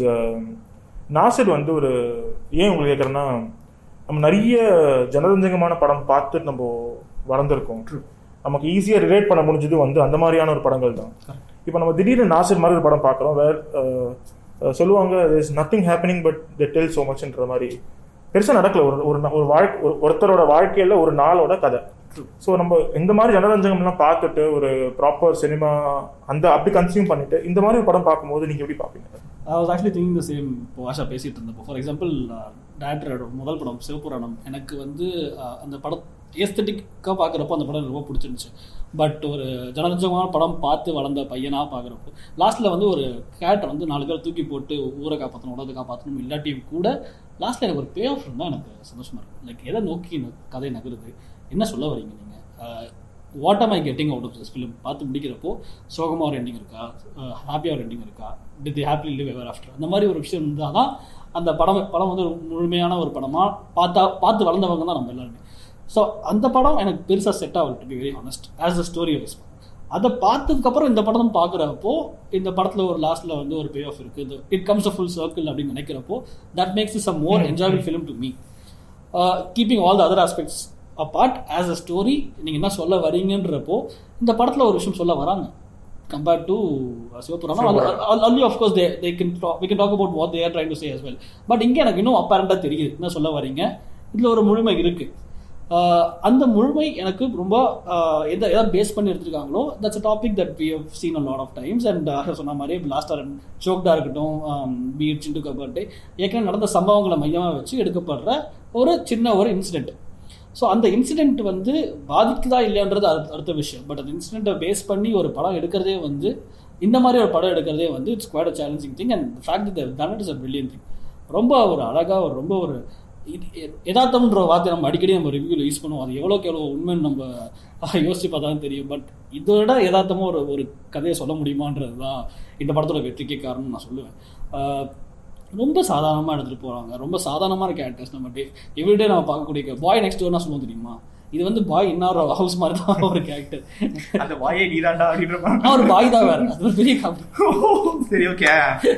நாசிர் வந்து ஒரு ஏன் உங்களுக்கு கேட்குறேன்னா நம்ம நிறைய ஜனரஞ்சகமான படம் பார்த்து நம்ம வளர்ந்துருக்கோம் நமக்கு ஈஸியாக ரிலேட் பண்ண முடிஞ்சது வந்து அந்த மாதிரியான ஒரு படங்கள் தான் இப்போ நம்ம திடீர்னு நாசிர் மாதிரி ஒரு படம் பார்க்குறோம் வேற அஹ், அஹ், சொல்லுவாங்க is nothing happening but the tell so மச்ன்ற மாதிரி பெருசாக நடக்கல ஒரு ஒரு ந- ஒரு வாழ்க்கை ஒரு ஒருத்தரோட வாழ்க்கையில ஒரு நாளோட கதை ஸோ நம்ம இந்த மாதிரி ஜனரஞ்சகம்லாம் பார்த்துட்டு ஒரு ப்ராப்பர் சினிமா அந்த அப்படி கன்சியூம் பண்ணிட்டு இந்த மாதிரி ஒரு படம் பார்க்கும்போது நீங்க எப்படி பார்ப்பீங்க I was actually thinking the same இப்போ ஆஷா பேசிட்டு இருந்தப்போ ஃபார் எக்ஸாம்பிள் டேரக்டரோட முதல் படம் சிவபுராணம் எனக்கு வந்து uh, அந்த படம் ஏஸ்தட்டிக்காக பார்க்குறப்போ அந்த படம் எனக்கு ரொம்ப பிடிச்சிருந்துச்சு பட் ஒரு ஜனரஞ்சகமான படம் பார்த்து வளர்ந்த பையனாக பார்க்குறப்போ லாஸ்ட்டில் வந்து ஒரு கேரக்டர் வந்து நாலு பேர் தூக்கி போட்டு ஊரை காப்பாற்றணும் உலகத்தை காப்பாற்றணும் இல்லாட்டியும் கூட லாஸ்ட்டில் எனக்கு ஒரு பே ஆஃப் இருந்தால் எனக்கு சந்தோஷமாக இருக்கும் லைக் எதை நோக்கி இந்த கதை நகருது என்ன சொல்ல வரீங்க நீங்கள் what am I getting out of this film பார்த்து முடிக்கிறப்போ சோகமாக ஒரு எண்டிங் இருக்கா ஹாப்பியாக ஒரு எண்டிங் இருக்கா did the happy live ever after அந்த மாதிரி ஒரு விஷயம் இருந்தால் தான் அந்த படம் படம் வந்து ஒரு முழுமையான ஒரு படமாக பார்த்தா பார்த்து வளர்ந்தவங்க தான் நம்ம எல்லாருமே ஸோ அந்த படம் எனக்கு பெருசாக செட் ஆகல to be very honest as a story wise அதை பார்த்ததுக்கப்புறம் இந்த படம் பார்க்குறப்போ இந்த படத்தில் ஒரு லாஸ்ட்டில் வந்து ஒரு பே ஆஃப் இருக்குது it comes a full circle அப்படின்னு நினைக்கிறப்போ that makes is a more enjoyable film to me keeping all the other aspects apart as a story நீங்கள் என்ன சொல்ல வரீங்கன்றப்போ இந்த படத்தில் ஒரு விஷயம் சொல்ல வராங்க compared to Sivapuranam only of course they they can talk, we can talk about what they are trying to say as well but இங்கே எனக்கு இன்னும் அப்பேரண்டாக தெரியுது என்ன சொல்ல வரீங்க இதில் ஒரு முழுமை இருக்கு ஆஹ் அந்த முழுமை எனக்கு ரொம்ப ஆஹ் எதை எதை பேஸ் பண்ணி எடுத்திருக்காங்களோ that's a topic that we have seen a lot of times and சொன்ன மாதிரி லாஸ்டாக ஜோக்டா இருக்கட்டும் பீட் சிண்டு கபர்டே ஏற்கனவே நடந்த சம்பவங்களை மையமாக வச்சு எடுக்கப்படுற ஒரு சின்ன ஒரு இன்சிடென்ட் ஸோ அந்த இன்சிடென்ட் வந்து பாதிக்குதா இல்லையான்றது அடுத்த அடுத்த விஷயம் பட் அந்த இன்சிடென்ட்டை பேஸ் பண்ணி ஒரு படம் எடுக்கிறதே வந்து இந்த மாதிரி ஒரு படம் எடுக்கிறதே வந்து it's quite a challenging thing and fact that then it is a brilliant thing ரொம்ப ஒரு அழகாக ஒரு ரொம்ப ஒரு இது எ- யதார்த்தம்ன்ற வார்த்தை நம்ம அடிக்கடி நம்ம ரிவ்யூவில் யூஸ் பண்ணுவோம் அது எவ்வளோக்கு எவ்வளோ உண்மைன்னு நம்ம யோசிச்சு பார்த்தா தான் தெரியும் பட் இதோட யதார்த்தமாக ஒரு ஒரு கதையை சொல்ல முடியுமான்றது தான் இந்த படத்தோட வெற்றிக்கு காரணம் நான் சொல்லுவேன் ஆஹ் ரொம்ப சாதாரணமாக எடுத்துகிட்டு போகிறாங்க ரொம்ப சாதாரணமான கேரக்டர்ஸ் நம்ம டே எவ்ரிடே நம்ம பார்க்கக்கூடிய பாய் நெக்ஸ்ட் டோர்னா சொல்லுவோம் தெரியுமா இது வந்து பாய் இன்னொரு ஹவுஸ் மாதிரி தான் ஒரு கேரக்டர் அந்த வாயை நீதாண்டா அப்படின்ற மாதிரி. அவர் பாய் தான் வேறு அது ஒரு பெரிய காமெடி சரி ஓகே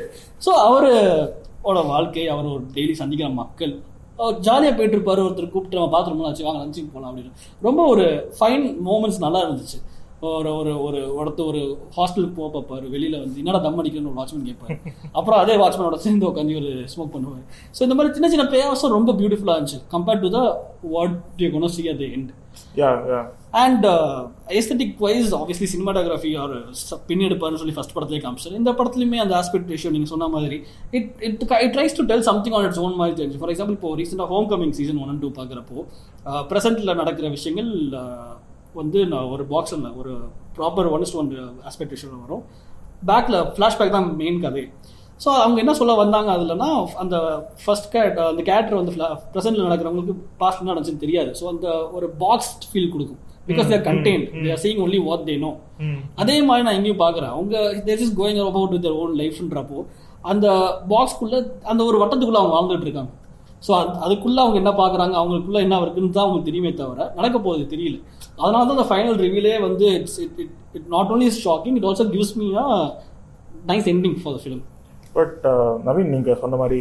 ஸோ அவரோட வாழ்க்கை அவர் ஒரு டெய்லி சந்திக்கிற மக்கள் அவர் ஜாலியாக போயிட்டு இருப்பாரு ஒருத்தர் கூப்பிட்டு நம்ம பாத்ரூம் ஆச்சு வாங்க லஞ்சுக்கு போகலாம் அப்படின்னு ரொம்ப ஒரு ஃபைன் மூமெண்ட்ஸ் நல்லா இருந்துச்சு ஒரு ஒரு ஒரு ஒருத்தர் ஒரு ஹாஸ்டலுக்கு போக பார்ப்பாரு வெளியில வந்து என்னடா தம் அடிக்கணும்னு ஒரு வாட்ச்மேன் கேட்பாரு அப்புறம் அதே வாட்ச்மேனோட சேர்ந்து உட்காந்து ஒரு ஸ்மோக் பண்ணுவார் ஸோ இந்த மாதிரி சின்ன சின்ன பேவாஸும் ரொம்ப பியூட்டிஃபுல்லாக இருந்துச்சு compared to the what you know see at the end yeah yeah and aesthetic wise obviously cinematography ஒரு பின்னெடுப்பார்னு சொல்லி ஃபர்ஸ்ட் படத்துலேயே காமிச்சார் இந்த படத்துலையுமே அந்த ஆஸ்பெக்ட் ரேஷியோ நீங்கள் சொன்ன மாதிரி it it it tries to tell something on its own மாதிரி தெரிஞ்சு ஃபார் எக்ஸாம்பிள் இப்போ ரீசெண்டாக home coming season one and two பார்க்குறப்போ ப்ரெசென்ட்டில் நடக்கிற விஷயங்கள் uh, வந்து நான் ஒரு பாக்ஸில் ஒரு proper one is one aspect ரேஷியோவில் வரும் பேக்கில் ஃப்ளாஷ்பேக் தான் மெயின் கதை ஸோ அவங்க என்ன சொல்ல வந்தாங்க அதுலனா அந்த ஃபர்ஸ்ட் கேட் அந்த கேரக்டர் வந்து ப்ரெசென்ட்ல நடக்கிறவங்களுக்கு பாஸ்ட் என்ன நடந்துச்சுன்னு தெரியாது ஸோ அந்த ஒரு பாக்ஸ் ஃபீல் கொடுக்கும் because there content there seeing only what they know அதே மாதிரி நான் எங்கேயும் பார்க்குறேன் அவங்க there is going about with own லைஃப்ன்றப்போ அந்த பாக்ஸ்க்குள்ள அந்த ஒரு வட்டத்துக்குள்ள அவங்க வாழ்ந்துட்டு இருக்காங்க ஸோ அதுக்குள்ள அவங்க என்ன பார்க்குறாங்க அவங்களுக்குள்ள என்ன இருக்குன்னு தான் அவங்களுக்கு தெரியுமே தவிர நடக்க போகுது தெரியல அதனால தான் அந்த ஃபைனல் ரிவியூலே வந்து it's it it it not only is shocking it also gives me a nice ending for the film but Naveen நீங்க சொன்ன மாதிரி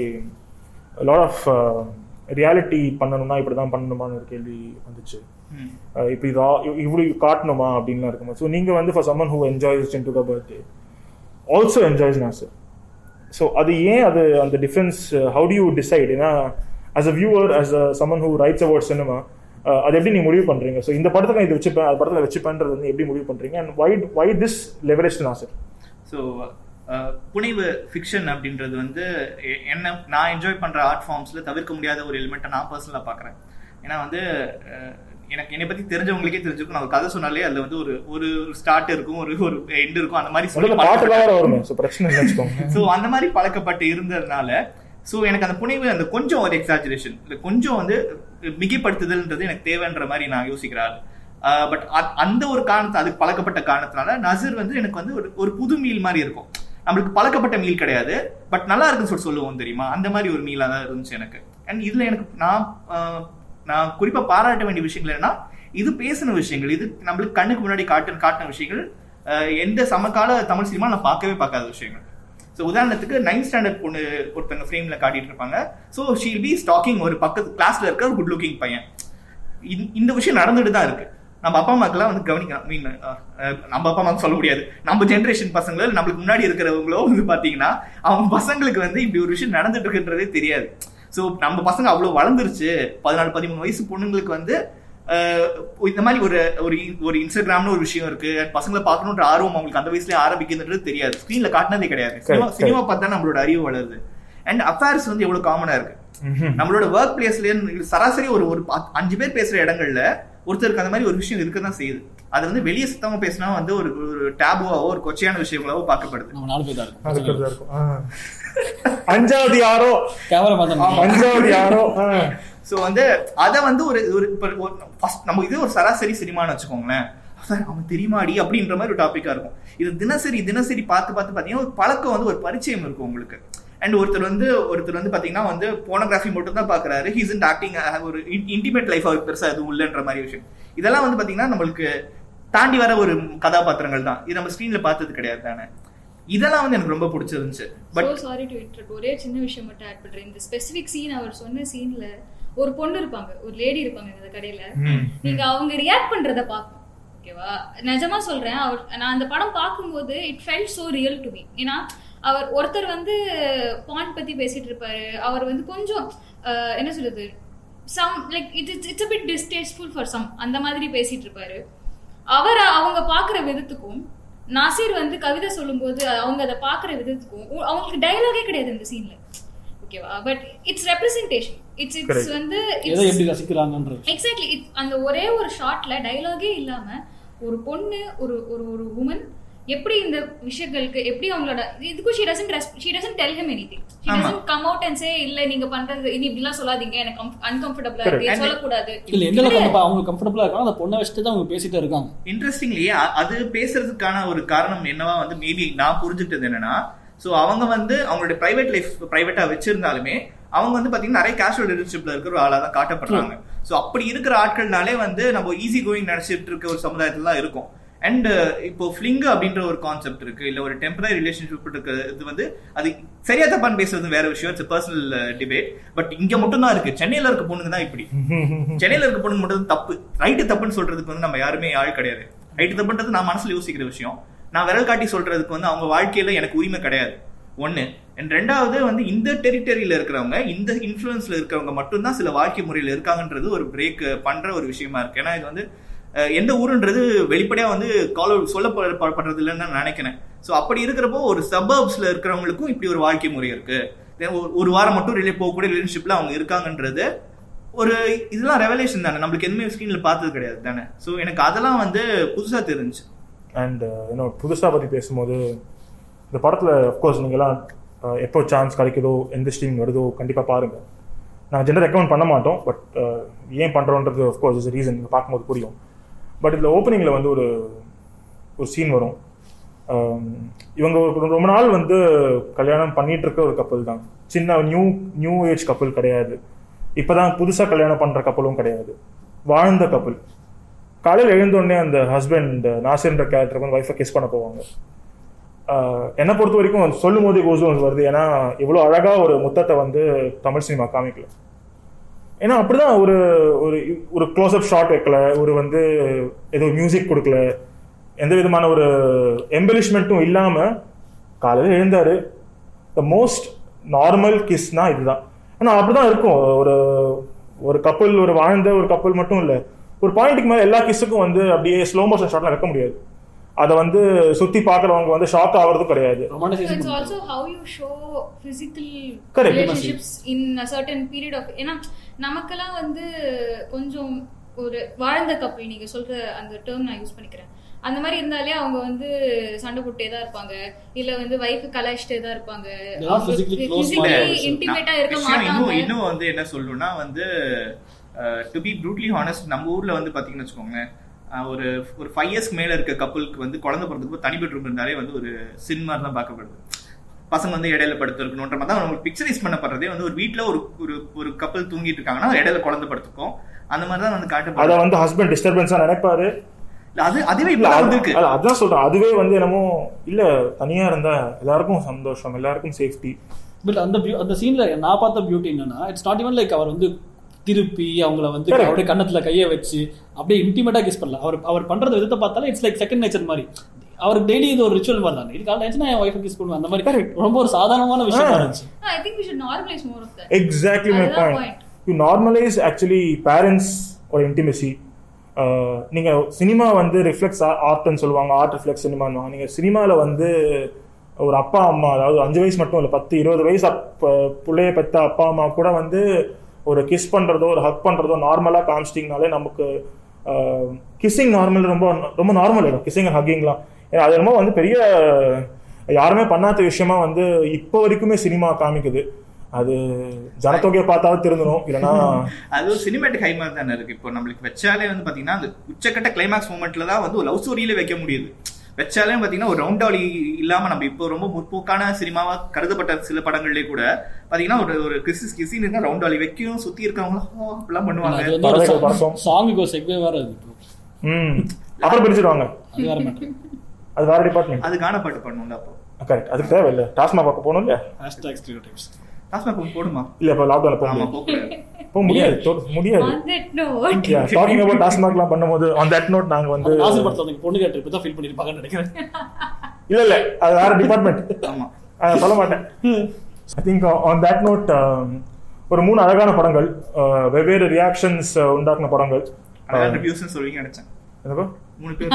லாட் ஆஃப் ரியாலிட்டி பண்ணணும்னா இப்படி தான் பண்ணணுமான்னு ஒரு கேள்வி வந்துச்சு Uh, இப்படி இதா இப்படி காட்டணுமா அப்படின்லாம் இருக்குமா ஸோ நீங்கள் வந்து for someone who enjoys in to the birthday also enjoys Nasser so அது ஏன் அது அந்த difference how do you decide ஏன்னா as a viewer as a someone who writes about cinema uh, அது எப்படி நீங்க முடிவு பண்றீங்க ஸோ இந்த படத்துக்கு நான் இது வச்சுப்பேன் அந்த படத்தில் வச்சுப்பேன்றது வந்து எப்படி முடிவு பண்றீங்க and why why this leverage Nasser so புனைவு ஃபிக்ஷன் அப்படின்றது வந்து எ- என்ன நான் என்ஜாய் பண்ற ஆர்ட் ஃபார்ம்ஸ்ல தவிர்க்க முடியாத ஒரு எலிமெண்ட்டை நான் பர்சனலாக பார்க்குறேன் ஏன்னா வந்து அஹ், எனக்கு என்னை பத்தி தெரிஞ்சவங்களுக்கே தெரிஞ்சிருக்கும் நான் ஒரு கதை சொன்னாலே அதுல வந்து ஒரு ஒரு ஸ்டார்ட் இருக்கும் ஒரு ஒரு எண்ட் இருக்கும் அந்த மாதிரி சொல்லி முதல்ல பாட்டுலாம் வேற வருமே ஸோ பிரச்சனை இல்லை வச்சுக்கோங்க ஸோ அந்த மாதிரி பழக்கப்பட்டு இருந்ததுனால ஸோ எனக்கு அந்த புனைவு அந்த கொஞ்சம் ஒரு எக்ஸாஜுரேஷன் இல்லை கொஞ்சம் வந்து மிகைப்படுத்துதல்ன்றது எனக்கு தேவைன்ற மாதிரி நான் யோசிக்கிறாரு பட் அந்த ஒரு காரணத்தை அதுக்கு பழக்கப்பட்ட காரணத்தினால நசர் வந்து எனக்கு வந்து ஒரு ஒரு புது மீல் மாதிரி இருக்கும் நம்மளுக்கு பழக்கப்பட்ட மீல் கிடையாது பட் நல்லா இருக்குன்னு சொல்லி சொல்லுவோம் தெரியுமா அந்த மாதிரி ஒரு மீலா தான் இருந்துச்சு எனக்கு அண்ட் இதுல எனக்கு நான் ஆஹ், நான் குறிப்பா பாராட்ட வேண்டிய விஷயங்கள் என்னன்னா இது பேசின விஷயங்கள் இது நம்மளுக்கு கண்ணுக்கு முன்னாடி காட்டு காட்டின விஷயங்கள் ஆஹ், எந்த சமகால தமிழ் சினிமா நான் பார்க்கவே பார்க்காத விஷயங்கள் ஸோ உதாரணத்துக்கு நைன்த் ஸ்டாண்டர்ட் பொண்ணு ஒருத்தங்க ஃப்ரேம்ல காட்டிட்டு இருப்பாங்க ஸோ ஷீல் பி ஸ்டாக்கிங் ஒரு பக்கத்து கிளாஸ்ல இருக்க ஒரு குட் லுக்கிங் பையன் இந்த- இந்த விஷயம் நடந்துட்டு தான் இருக்கு நம்ம அப்பா அம்மாக்கெல்லாம் வந்து கவனிக்கலாம் மீன் நம்ம அப்பா அம்மாக்கு சொல்ல முடியாது நம்ம ஜென்ரேஷன் பசங்களோ இல்ல நம்மளுக்கு முன்னாடி இருக்கிறவங்களோ வந்து பாத்தீங்கன்னா அவங்க பசங்களுக்கு வந்து இப்படி ஒரு விஷயம் நடந்துட்டு இருக்குன்றதே தெரியாது ஸோ நம்ம பசங்க அவ்வளவு வளர்ந்துருச்சு பதினாலு பதிமூணு வயசு பொண்ணுங்களுக்கு வந்து அஹ், இந்த மாதிரி ஒரு ஒரு ஒரு இன்ஸ்டாகிராம்னு ஒரு விஷயம் இருக்கு பசங்களை பார்க்கணுன்ற ஆர்வம் அவங்களுக்கு அந்த வயசுலயே ஆரம்பிக்குதுன்றது தெரியாது ஸ்க்ரீன்ல காட்டினதே கிடையாது சினிமா correct. சினிமா பார்த்தா நம்மளோட அறிவு வளருது அண்ட் அஃபேர்ஸ் வந்து எவ்வளவு காமனா இருக்கு நம்மளோட ஒர்க் பிளேஸ்ல சராசரி ஒரு ஒரு பத்து- அஞ்சு பேர் பேசுற இடங்கள்ல ஒருத்தருக்கு அந்த மாதிரி ஒரு விஷயம் இருக்க தான் செய்யுது அது வந்து வெளியே சுத்தமா பேசினா வந்து ஒரு ஒரு டேபுவாவோ ஒரு கொச்சையான விஷயங்களாவோ பார்க்கப்படுது நம்ம நாலு பேர் தான் அதுக்கு இருக்கும் தான் இருக்கும் ஆ. அஞ்சாவது யாரோ கேமரா பார்த்தா அஞ்சாவது யாரோ ஆ. சோ வந்து அத வந்து ஒரு ஒரு இப்ப ஒரு first நம்ம இது ஒரு சராசரி சினிமான்னு வச்சுக்கோங்களேன் அவன் அவன் தெரியுமாடி அப்படின்ற மாதிரி ஒரு டாபிக்கா இருக்கும் இது தினசரி தினசரி பார்த்து பார்த்து பாத்தீங்கன்னா ஒரு பழக்கம் வந்து ஒரு பரிச்சயம் இருக்கும் உங்களுக்கு அண்ட் ஒருத்தர் வந்து ஒருத்தர் வந்து பாத்தீங்கன்னா வந்து போனோகிராஃபி மட்டும் தான் பாக்குறாரு ஹீஸ் இன் ஆக்டிங் ஒரு இன்டிமேட் லைஃப் அவருக்கு பெருசா எதுவும் இல்லைன்ற மாதிரி விஷயம் இதெல்லாம் வந்து பாத்தீங்கன்னா நம்மளுக்கு தாண்டி வர ஒரு கதாபாத்திரங்கள் தான் இது நம்ம ஸ்க்ரீன்ல பார்த்தது கிடையாது தானே இதெல்லாம் வந்து எனக்கு ரொம்ப பிடிச்சிருந்துச்சு but so sorry to interrupt ஒரே சின்ன விஷயம் மட்டும் ஆட் பண்றேன் இந்த ஸ்பெசிபிக் சீன் அவர் சொன்ன சீன்ல ஒரு பொண்ணு இருப்பாங்க ஒரு லேடி இருப்பாங்க இந்த கடையில ம். நீங்க அவங்க ரியாக்ட் பண்றத பார்க்கணும் ஓகேவா நிஜமா சொல்றேன் அவர் நான் அந்த படம் பார்க்கும்போது it felt so real to me ஏன்னா அவர் ஒருத்தர் வந்து பாயிண்ட் பத்தி பேசிட்டு இருப்பாரு அவர் வந்து கொஞ்சம் அஹ், என்ன சொல்றது some like it it's it's bit distasteful for some அந்த மாதிரி பேசிட்டு இருப்பாரு அவர் அவங்க பாக்குற விதத்துக்கும் நாசீர் வந்து கவிதை சொல்லும்போது அவங்க அதை பாக்குற விதத்துக்கும் உ- அவங்களுக்கு டயலாகே கிடையாது இந்த சீன்ல ஓகேவா but it's representation it's it's Correct. வந்து எதை எப்படி ரசிக்கிறாங்கன்றது எக்ஸாக்ட்லி அந்த ஒரே ஒரு ஷாட்ல டயலாகே இல்லாம ஒரு பொண்ணு ஒரு ஒரு ஒரு உமன் எப்படி இந்த விஷயங்களுக்கு எப்படி அவங்களோட இதுக்கும் she doesn't she doesn't tell him anything she ஆமா. Doesn't come out and say இல்ல நீங்க பண்றது இனி இப்படிலாம் சொல்லாதீங்க எனக்கு அன்கம்ஃபர்டபுளா Correct. இருக்கு சொல்லக்கூடாது இல்ல எந்த அளவுக்கு அவங்க- அவங்க கம்ஃபர்டபுளா இருக்காங்க அந்த பொண்ணை வச்சுட்டு தான் அவங்க பேசிட்டே இருக்காங்க இன்ட்ரெஸ்டிங்லி அது பேசுறதுக்கான ஒரு காரணம் என்னவா வந்து மேபி நான் புரிஞ்சுக்கிட்டது என்னன்னா சோ அவங்க வந்து அவங்களுடைய பிரைவேட் லைஃப் பிரைவேட்டா வச்சிருந்தாலுமே அவங்க வந்து பாத்தீங்கன்னா நிறைய கேஷுவல் ரிலேஷன்ஷிப்ல இருக்கிற ஒரு ஆளா தான் காட்டப்படுறாங்க சோ அப்படி இருக்கிற ஆட்கள்னாலே வந்து நம்ம ஈஸி கோயிங் நினைச்சிட்டு இருக்க ஒரு சமுதாயத்துல தான் இருக்கும் அண்ட் இப்போ ஃபிளிங் அப்படின்ற ஒரு கான்செப்ட் இருக்கு இல்ல ஒரு டெம்பரரி ரிலேஷன்ஷிப் இருக்க இது வந்து அது சரியா தப்பான்னு பேசுறது வேற விஷயம் இட்ஸ் பர்சனல் டிபேட் பட் இங்க மட்டும் தான் இருக்கு சென்னையில இருக்க பொண்ணுங்க தான் இப்படி சென்னையில இருக்க பொண்ணுங்க மட்டும் தான் தப்பு ரைட்டு தப்புன்னு சொல்றதுக்கு வந்து நம்ம யாருமே ஆள் கிடையாது ரைட்டு தப்புன்றது நான் மனசுல யோசிக்கிற விஷயம் நான் விரல் காட்டி சொல்றதுக்கு வந்து அவங்க வாழ்க்கையில எனக்கு உரிமை கிடையாது ஒண்ணு And ரெண்டாவது வந்து இந்த டெரிட்டரியில இருக்கிறவங்க இந்த இன்ஃபுளுன்ஸ்ல இருக்கிறவங்க மட்டும்தான் சில வாழ்க்கை முறையில இருக்காங்கன்றது ஒரு பிரேக் பண்ற ஒரு விஷயமா இருக்கு ஏன்னா இது வந்து அஹ், எந்த ஊருன்றது வெளிப்படையா வந்து கால சொல்லப்படுறது இல்லைன்னு நான் நினைக்கிறேன் ஸோ அப்படி இருக்கிறப்போ ஒரு சபர்ப்ஸ்ல இருக்கிறவங்களுக்கும் இப்படி ஒரு வாழ்க்கை முறை இருக்கு Then ஒரு- ஒரு வாரம் மட்டும் ரிலே போகக்கூடிய ரிலேஷன்ஷிப்ல அவங்க இருக்காங்கன்றது ஒரு இதெல்லாம் ரெவலேஷன் தானே நம்மளுக்கு எதுவுமே ஸ்க்ரீன்ல பார்த்தது கிடையாது தானே ஸோ எனக்கு அதெல்லாம் வந்து புதுசா தெரிஞ்சுச்சு அண்ட் இன்னும் புதுசாக பற்றி பேசும்போது இந்த படத்தில் அஃப்கோர்ஸ் நீங்களாம் அஹ், எப்போ சான்ஸ் கிடைக்குதோ எந்த ஸ்ட்ரீம் வருதோ கண்டிப்பாக பாருங்கள் நான் ஜென்ரல் ரெக்கமெண்ட் பண்ண மாட்டோம் பட் ஏன் பண்ணுறோன்றது அஃப்கோர்ஸ் இஸ் ரீசன் நீங்கள் பார்க்கும்போது புரியும் பட் இதில் ஓப்பனிங்கில் வந்து ஒரு ஒரு சீன் வரும் அம், இவங்க ஒரு ரொம்ப நாள் வந்து கல்யாணம் பண்ணிட்டு இருக்க ஒரு கப்பல் தான் சின்ன நியூ நியூ ஏஜ் கப்பல் கிடையாது இப்போதான் புதுசாக கல்யாணம் பண்ணுற கப்பலும் கிடையாது வாழ்ந்த கப்பல் காலையில் எழுந்தோடனே அந்த ஹஸ்பண்ட் நாசிர்ன்ற கேரக்டர் வந்து ஒய்ஃபை கிஸ் பண்ண போவாங்க ஆஹ் என்னை பொறுத்த வரைக்கும் அது சொல்லும் போதே கோசம் வருது ஏன்னா இவ்வளோ அழகா ஒரு முத்தத்தை வந்து தமிழ் சினிமா காமிக்கல ஏன்னா அப்படிதான் ஒரு ஒரு ஒரு க்ளோஸ்அப் ஷாட் வைக்கல ஒரு வந்து ஏதோ மியூசிக் கொடுக்கல எந்த விதமான ஒரு எம்பலிஷ்மெண்ட்டும் இல்லாம காலையில் எழுந்தாரு த மோஸ்ட் நார்மல் கிஸ்னா இதுதான் ஆனா அப்படிதான் இருக்கும் ஒரு ஒரு கப்பல் ஒரு வாழ்ந்த ஒரு கப்பல் மட்டும் இல்ல ஒரு பாயிண்ட்டுக்கு மேல எல்லா கிஸ்ஸுக்கும் வந்து அப்படியே ஸ்லோ மோஷன் ஷாட்லாம் வைக்க முடியாது அதை வந்து சுத்தி பாக்குறவங்க வந்து ஷாக் ஆகுறதும் கிடையாது So it's romanticisation also how you show physical Correct. relationships in a certain period of ஏன்னா நமக்கெல்லாம் வந்து கொஞ்சம் ஒரு வாழ்ந்த கப்பல் நீங்க சொல்ற அந்த டேர்ம் நான் யூஸ் பண்ணிக்கிறேன் அந்த மாதிரி இருந்தாலே அவங்க வந்து சண்டை போட்டே தான் இருப்பாங்க இல்ல வந்து வைஃப் கலாய்ச்சிட்டே தான் இருப்பாங்க They are physically close physically minded. இன்டிமேட்டா இருக்க விஷயம் இன்னும் மாட்டாங்க இன்னும் வந்து என்ன சொல்லணும்னா வந்து டு பி ப்ரூட்லி ஹானஸ்ட் நம்ம ஊர்ல வந்து பாத்தீங்கன்னு வச்சுக்கோங்களேன் அஹ், ஒரு ஒரு ஃபைவ் இயர்ஸ்க்கு மேல இருக்க கப்பலுக்கு வந்து குழந்தை பிறந்தப்போ தனி பெட்ரூம் இருந்தாலே வந்து ஒரு சின் மாதிரி தான் பார்க்கப்படுது பசங்க வந்து இடையில படுத்திருக்கணுன்ற மாதிரி தான் நம்ம பிக்சரைஸ் பண்ணப்படுறதே வந்து ஒரு வீட்ல ஒரு ஒரு ஒரு கப்பல் தூங்கிட்டு இருக்காங்கன்னா இடையில குழந்தை படுத்துக்கும் அந்த மாதிரி தான் வந்து அத காட்டப்படுது வந்து ஹஸ்பண்ட் டிஸ்டர்பன்ஸா நினைப்பாரு இல்ல, அது அதுவே இல்ல இப்ப அது- வந்திருக்கு அது- அதான் சொல்றேன் அதுவே வந்து என்னமோ இல்ல தனியா இருந்தா எல்லாருக்கும் சந்தோஷம் எல்லாருக்கும் சேஃப்டி பட் அந்த view- அந்த சீன்ல நான் பார்த்த பியூட்டி என்னன்னா இட்ஸ் நாட் ஈவன் லைக் அவர் வந்து திருப்பி அவங்கள வந்து Correct. அப்படியே கண்ணத்துல கையை வச்சு அப்படியே இன்டிமேட்டா கிஸ் பண்ணல அவர் அவர் பண்றது விதத்தை பார்த்தாலே இட்ஸ் லைக் செகண்ட் நேச்சர் மாதிரி அவருக்கு டெய்லி இது ஒரு ரிச்சுவல் மாதிரி தான் இது காலையில் ஆச்சுன்னா என் ஒய்ஃபை கிஸ் பண்ணுவேன் அந்த மாதிரி Correct. ரொம்ப ஒரு சாதாரணமான விஷயமா இருந்துச்சு I think we should normalise more of that exactly my அதுதான் point point. You normalise actually parents ஒரு இன்டிமெசி நீங்க சினிமா வந்து ரிஃப்ளெக்ஸ் ஆர்ட்னு சொல்லுவாங்க ஆர்ட் ரிஃப்ளெக்ஸ் சினிமான்னு நீங்க சினிமால வந்து ஒரு அப்பா அம்மா அதாவது அஞ்சு வயசு மட்டும் இல்லை பத்து இருபது வயசு அப்ப பிள்ளைய பெத்த அப்பா அம்மா கூட வந்து ஒரு கிஸ் பண்றதோ ஒரு ஹக் பண்றதோ நார்மலா காமிச்சிட்டிங்கனாலே நமக்கு கிஸ்ஸிங் நார்மல் ரொம்ப ரொம்ப நார்மல் ஆயிடும் கிஸ்ஸிங் அண்ட் ஹக்கிங்லாம் ஏன்னா அது என்னமோ வந்து பெரிய யாருமே பண்ணாத விஷயமா வந்து இப்போ வரைக்குமே சினிமா காமிக்குது அது ஜனத்தொகையை பார்த்தாவது திருந்தணும் இல்லைன்னா அது ஒரு சினிமேட்டிக் ஹை மாதிரி தானே இருக்கு இப்போ நம்மளுக்கு வச்சாலே வந்து பாத்தீங்கன்னா அந்த உச்சக்கட்ட கிளைமாக்ஸ் மூமெண்ட்ல தான் வந்து ஒரு லவ் ஸ்டோரியில வைக்க முடியுது வச்சாலே பாத்தீங்கன்னா ஒரு ரவுண்ட் ஆலி இல்லாம நம்ம இப்போ ரொம்ப முற்போக்கான சினிமாவா கருதப்பட்ட சில படங்கள்லயே கூட பாத்தீங்கன்னா ஒரு ஒரு கிறிஸ் கிசின் இருக்கா ரவுண்ட் ஆலி வைக்கும் சுத்தி இருக்கவங்க "ஓ" அப்படிலாம் பண்ணுவாங்க அது வந்து பறவைகள் ஒரு பறக்கும். சாங்குக்கு ஒரு செக்வே வேற அது ம் அப்புறம் பிரிச்சிருவாங்க அது வேற மேட்டர் அது வேற டிபார்ட்மெண்ட் அது காணப்பாட்டு பண்ணும்ல அப்போ கரெக்ட் அதுக்கு தேவை இல்லை டாஸ்மா பார்க்க போகணும் இல்லையா ஹேஷ்டாக் ஸ்டீரியோ டைப்ஸ் டாஸ்மாக் போடுமா இல்ல இப்போ லாக்டவுன்ல போக ஆமா முடியாது போக்கூடாது போக முடியாது தொ- முடியாது on that note talking about டாஸ்மாக்லாம் பண்ணும்போது ஆன் தட் நோட் நாங்க வந்து நாசர் படத்துல வந்து பொண்ணு கேட்டு இப்போ தான் ஃபீல் பண்ணிருப்பாங்கன்னு நினைக்கிறேன் இல்ல இல்ல அது வேற டிபார்ட்மெண்ட் ஆமா சொல்ல மாட்டேன் I think on that note ஒரு மூணு அழகான படங்கள் uh, வெவ்வேறு ரியாக்ஷன்ஸ் உண்டாக்குன படங்கள் அதான் ரிவ்யூஸ் சொல்லுவீங்க நினைச்சேன் என்னப்பா? மூணு பேர்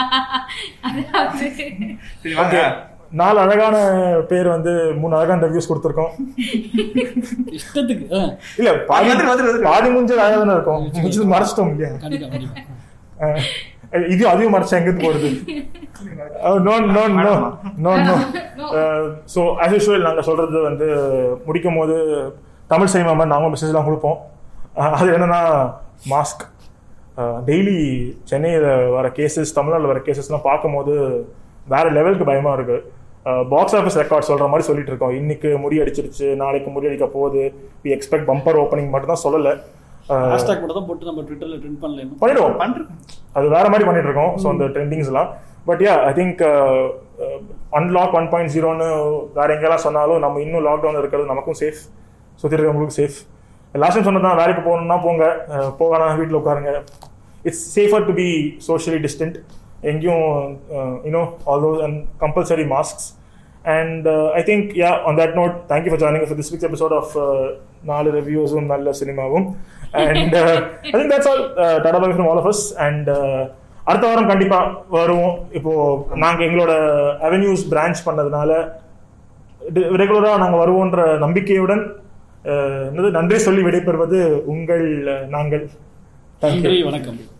அதாவது சரி வாங்க Okay. நாலு அழகான பேர் வந்து மூணு அழகான ரிவ்யூஸ் கொடுத்துருக்கோம் இஷ்டத்துக்கு ஆ, இல்ல பாதி வந்துரு, வந்துரு, வந்துரு. பாதி முடிஞ்சது அழகா தானே இருக்கும் முடிஞ்சது மறைச்சிட்டோம் இல்லையா கண்டிப்பா கண்டிப்பா அஹ் இது அதையும் மறைச்சா எங்க போறது no no no no no so as usual நாங்கள் சொல்றது வந்து முடிக்கும் போது தமிழ் சினிமா மாதிரி நாங்களும் மெசேஜ்லாம் கொடுப்போம் அஹ் அது என்னன்னா மாஸ்க் டெய்லி சென்னையில் வர கேசஸ் தமிழ்நாட்டில் வர கேசஸ்லாம் பார்க்கும்போது வேற லெவலுக்கு பயமா இருக்கு பாக்ஸ் ஆஃபீஸ் ரெக்கார்ட் சொல்ற மாதிரி சொல்லிட்டு இருக்கோம் இன்னைக்கு முடி அடிச்சிருச்சு நாளைக்கு முடி அடிக்க போகுது வி எக்ஸ்பெக்ட் பம்பர் ஓப்பனிங் மட்டும் தான் சொல்லலை அஹ் ஹேஷ்டாக் மட்டும் தான் போட்டு நம்ம ட்விட்டர்ல ட்ரெண்ட் பண்ணல இன்னும் பண்ணிடுவோம் பண்றேன் அது வேற மாதிரி பண்ணிட்டு இருக்கோம் ஸோ அந்த ட்ரெண்டிங்ஸ்லாம் but yeah I think unlock one point ஜீரோன்னு வேற எங்கெல்லாம் சொன்னாலும் நம்ம இன்னும் லாக்டவுன் இருக்கிறது நமக்கும் சேஃப் சுற்றி இருக்கிறவங்களுக்கும் சேஃப் லாஸ்ட் டைம் சொன்னதான் வேலைக்கு போகணும்னா போங்க அஹ், போகானா வீட்டில் உட்காருங்க it's safer to be socially distant எங்கேயும் you know all those and compulsory masks and I think yeah on that note thank you for joining for this week's episode of நாலு ரிவ்யூஸும் நல்ல சினிமாவும் and I think that's all tata bye from all of us and அடுத்த வாரம் கண்டிப்பா வருவோம் இப்போ நாங்க எங்களோட அவென்யூஸ் பிரான்ச் பண்ணதுனால ரெகுலரா நாங்க வருவோன்ற நம்பிக்கையுடன் அஹ், என்னது நன்றி சொல்லி விடைபெறுவது உங்கள் அஹ், நாங்கள் தேங்க்யூ நன்றி வணக்கம்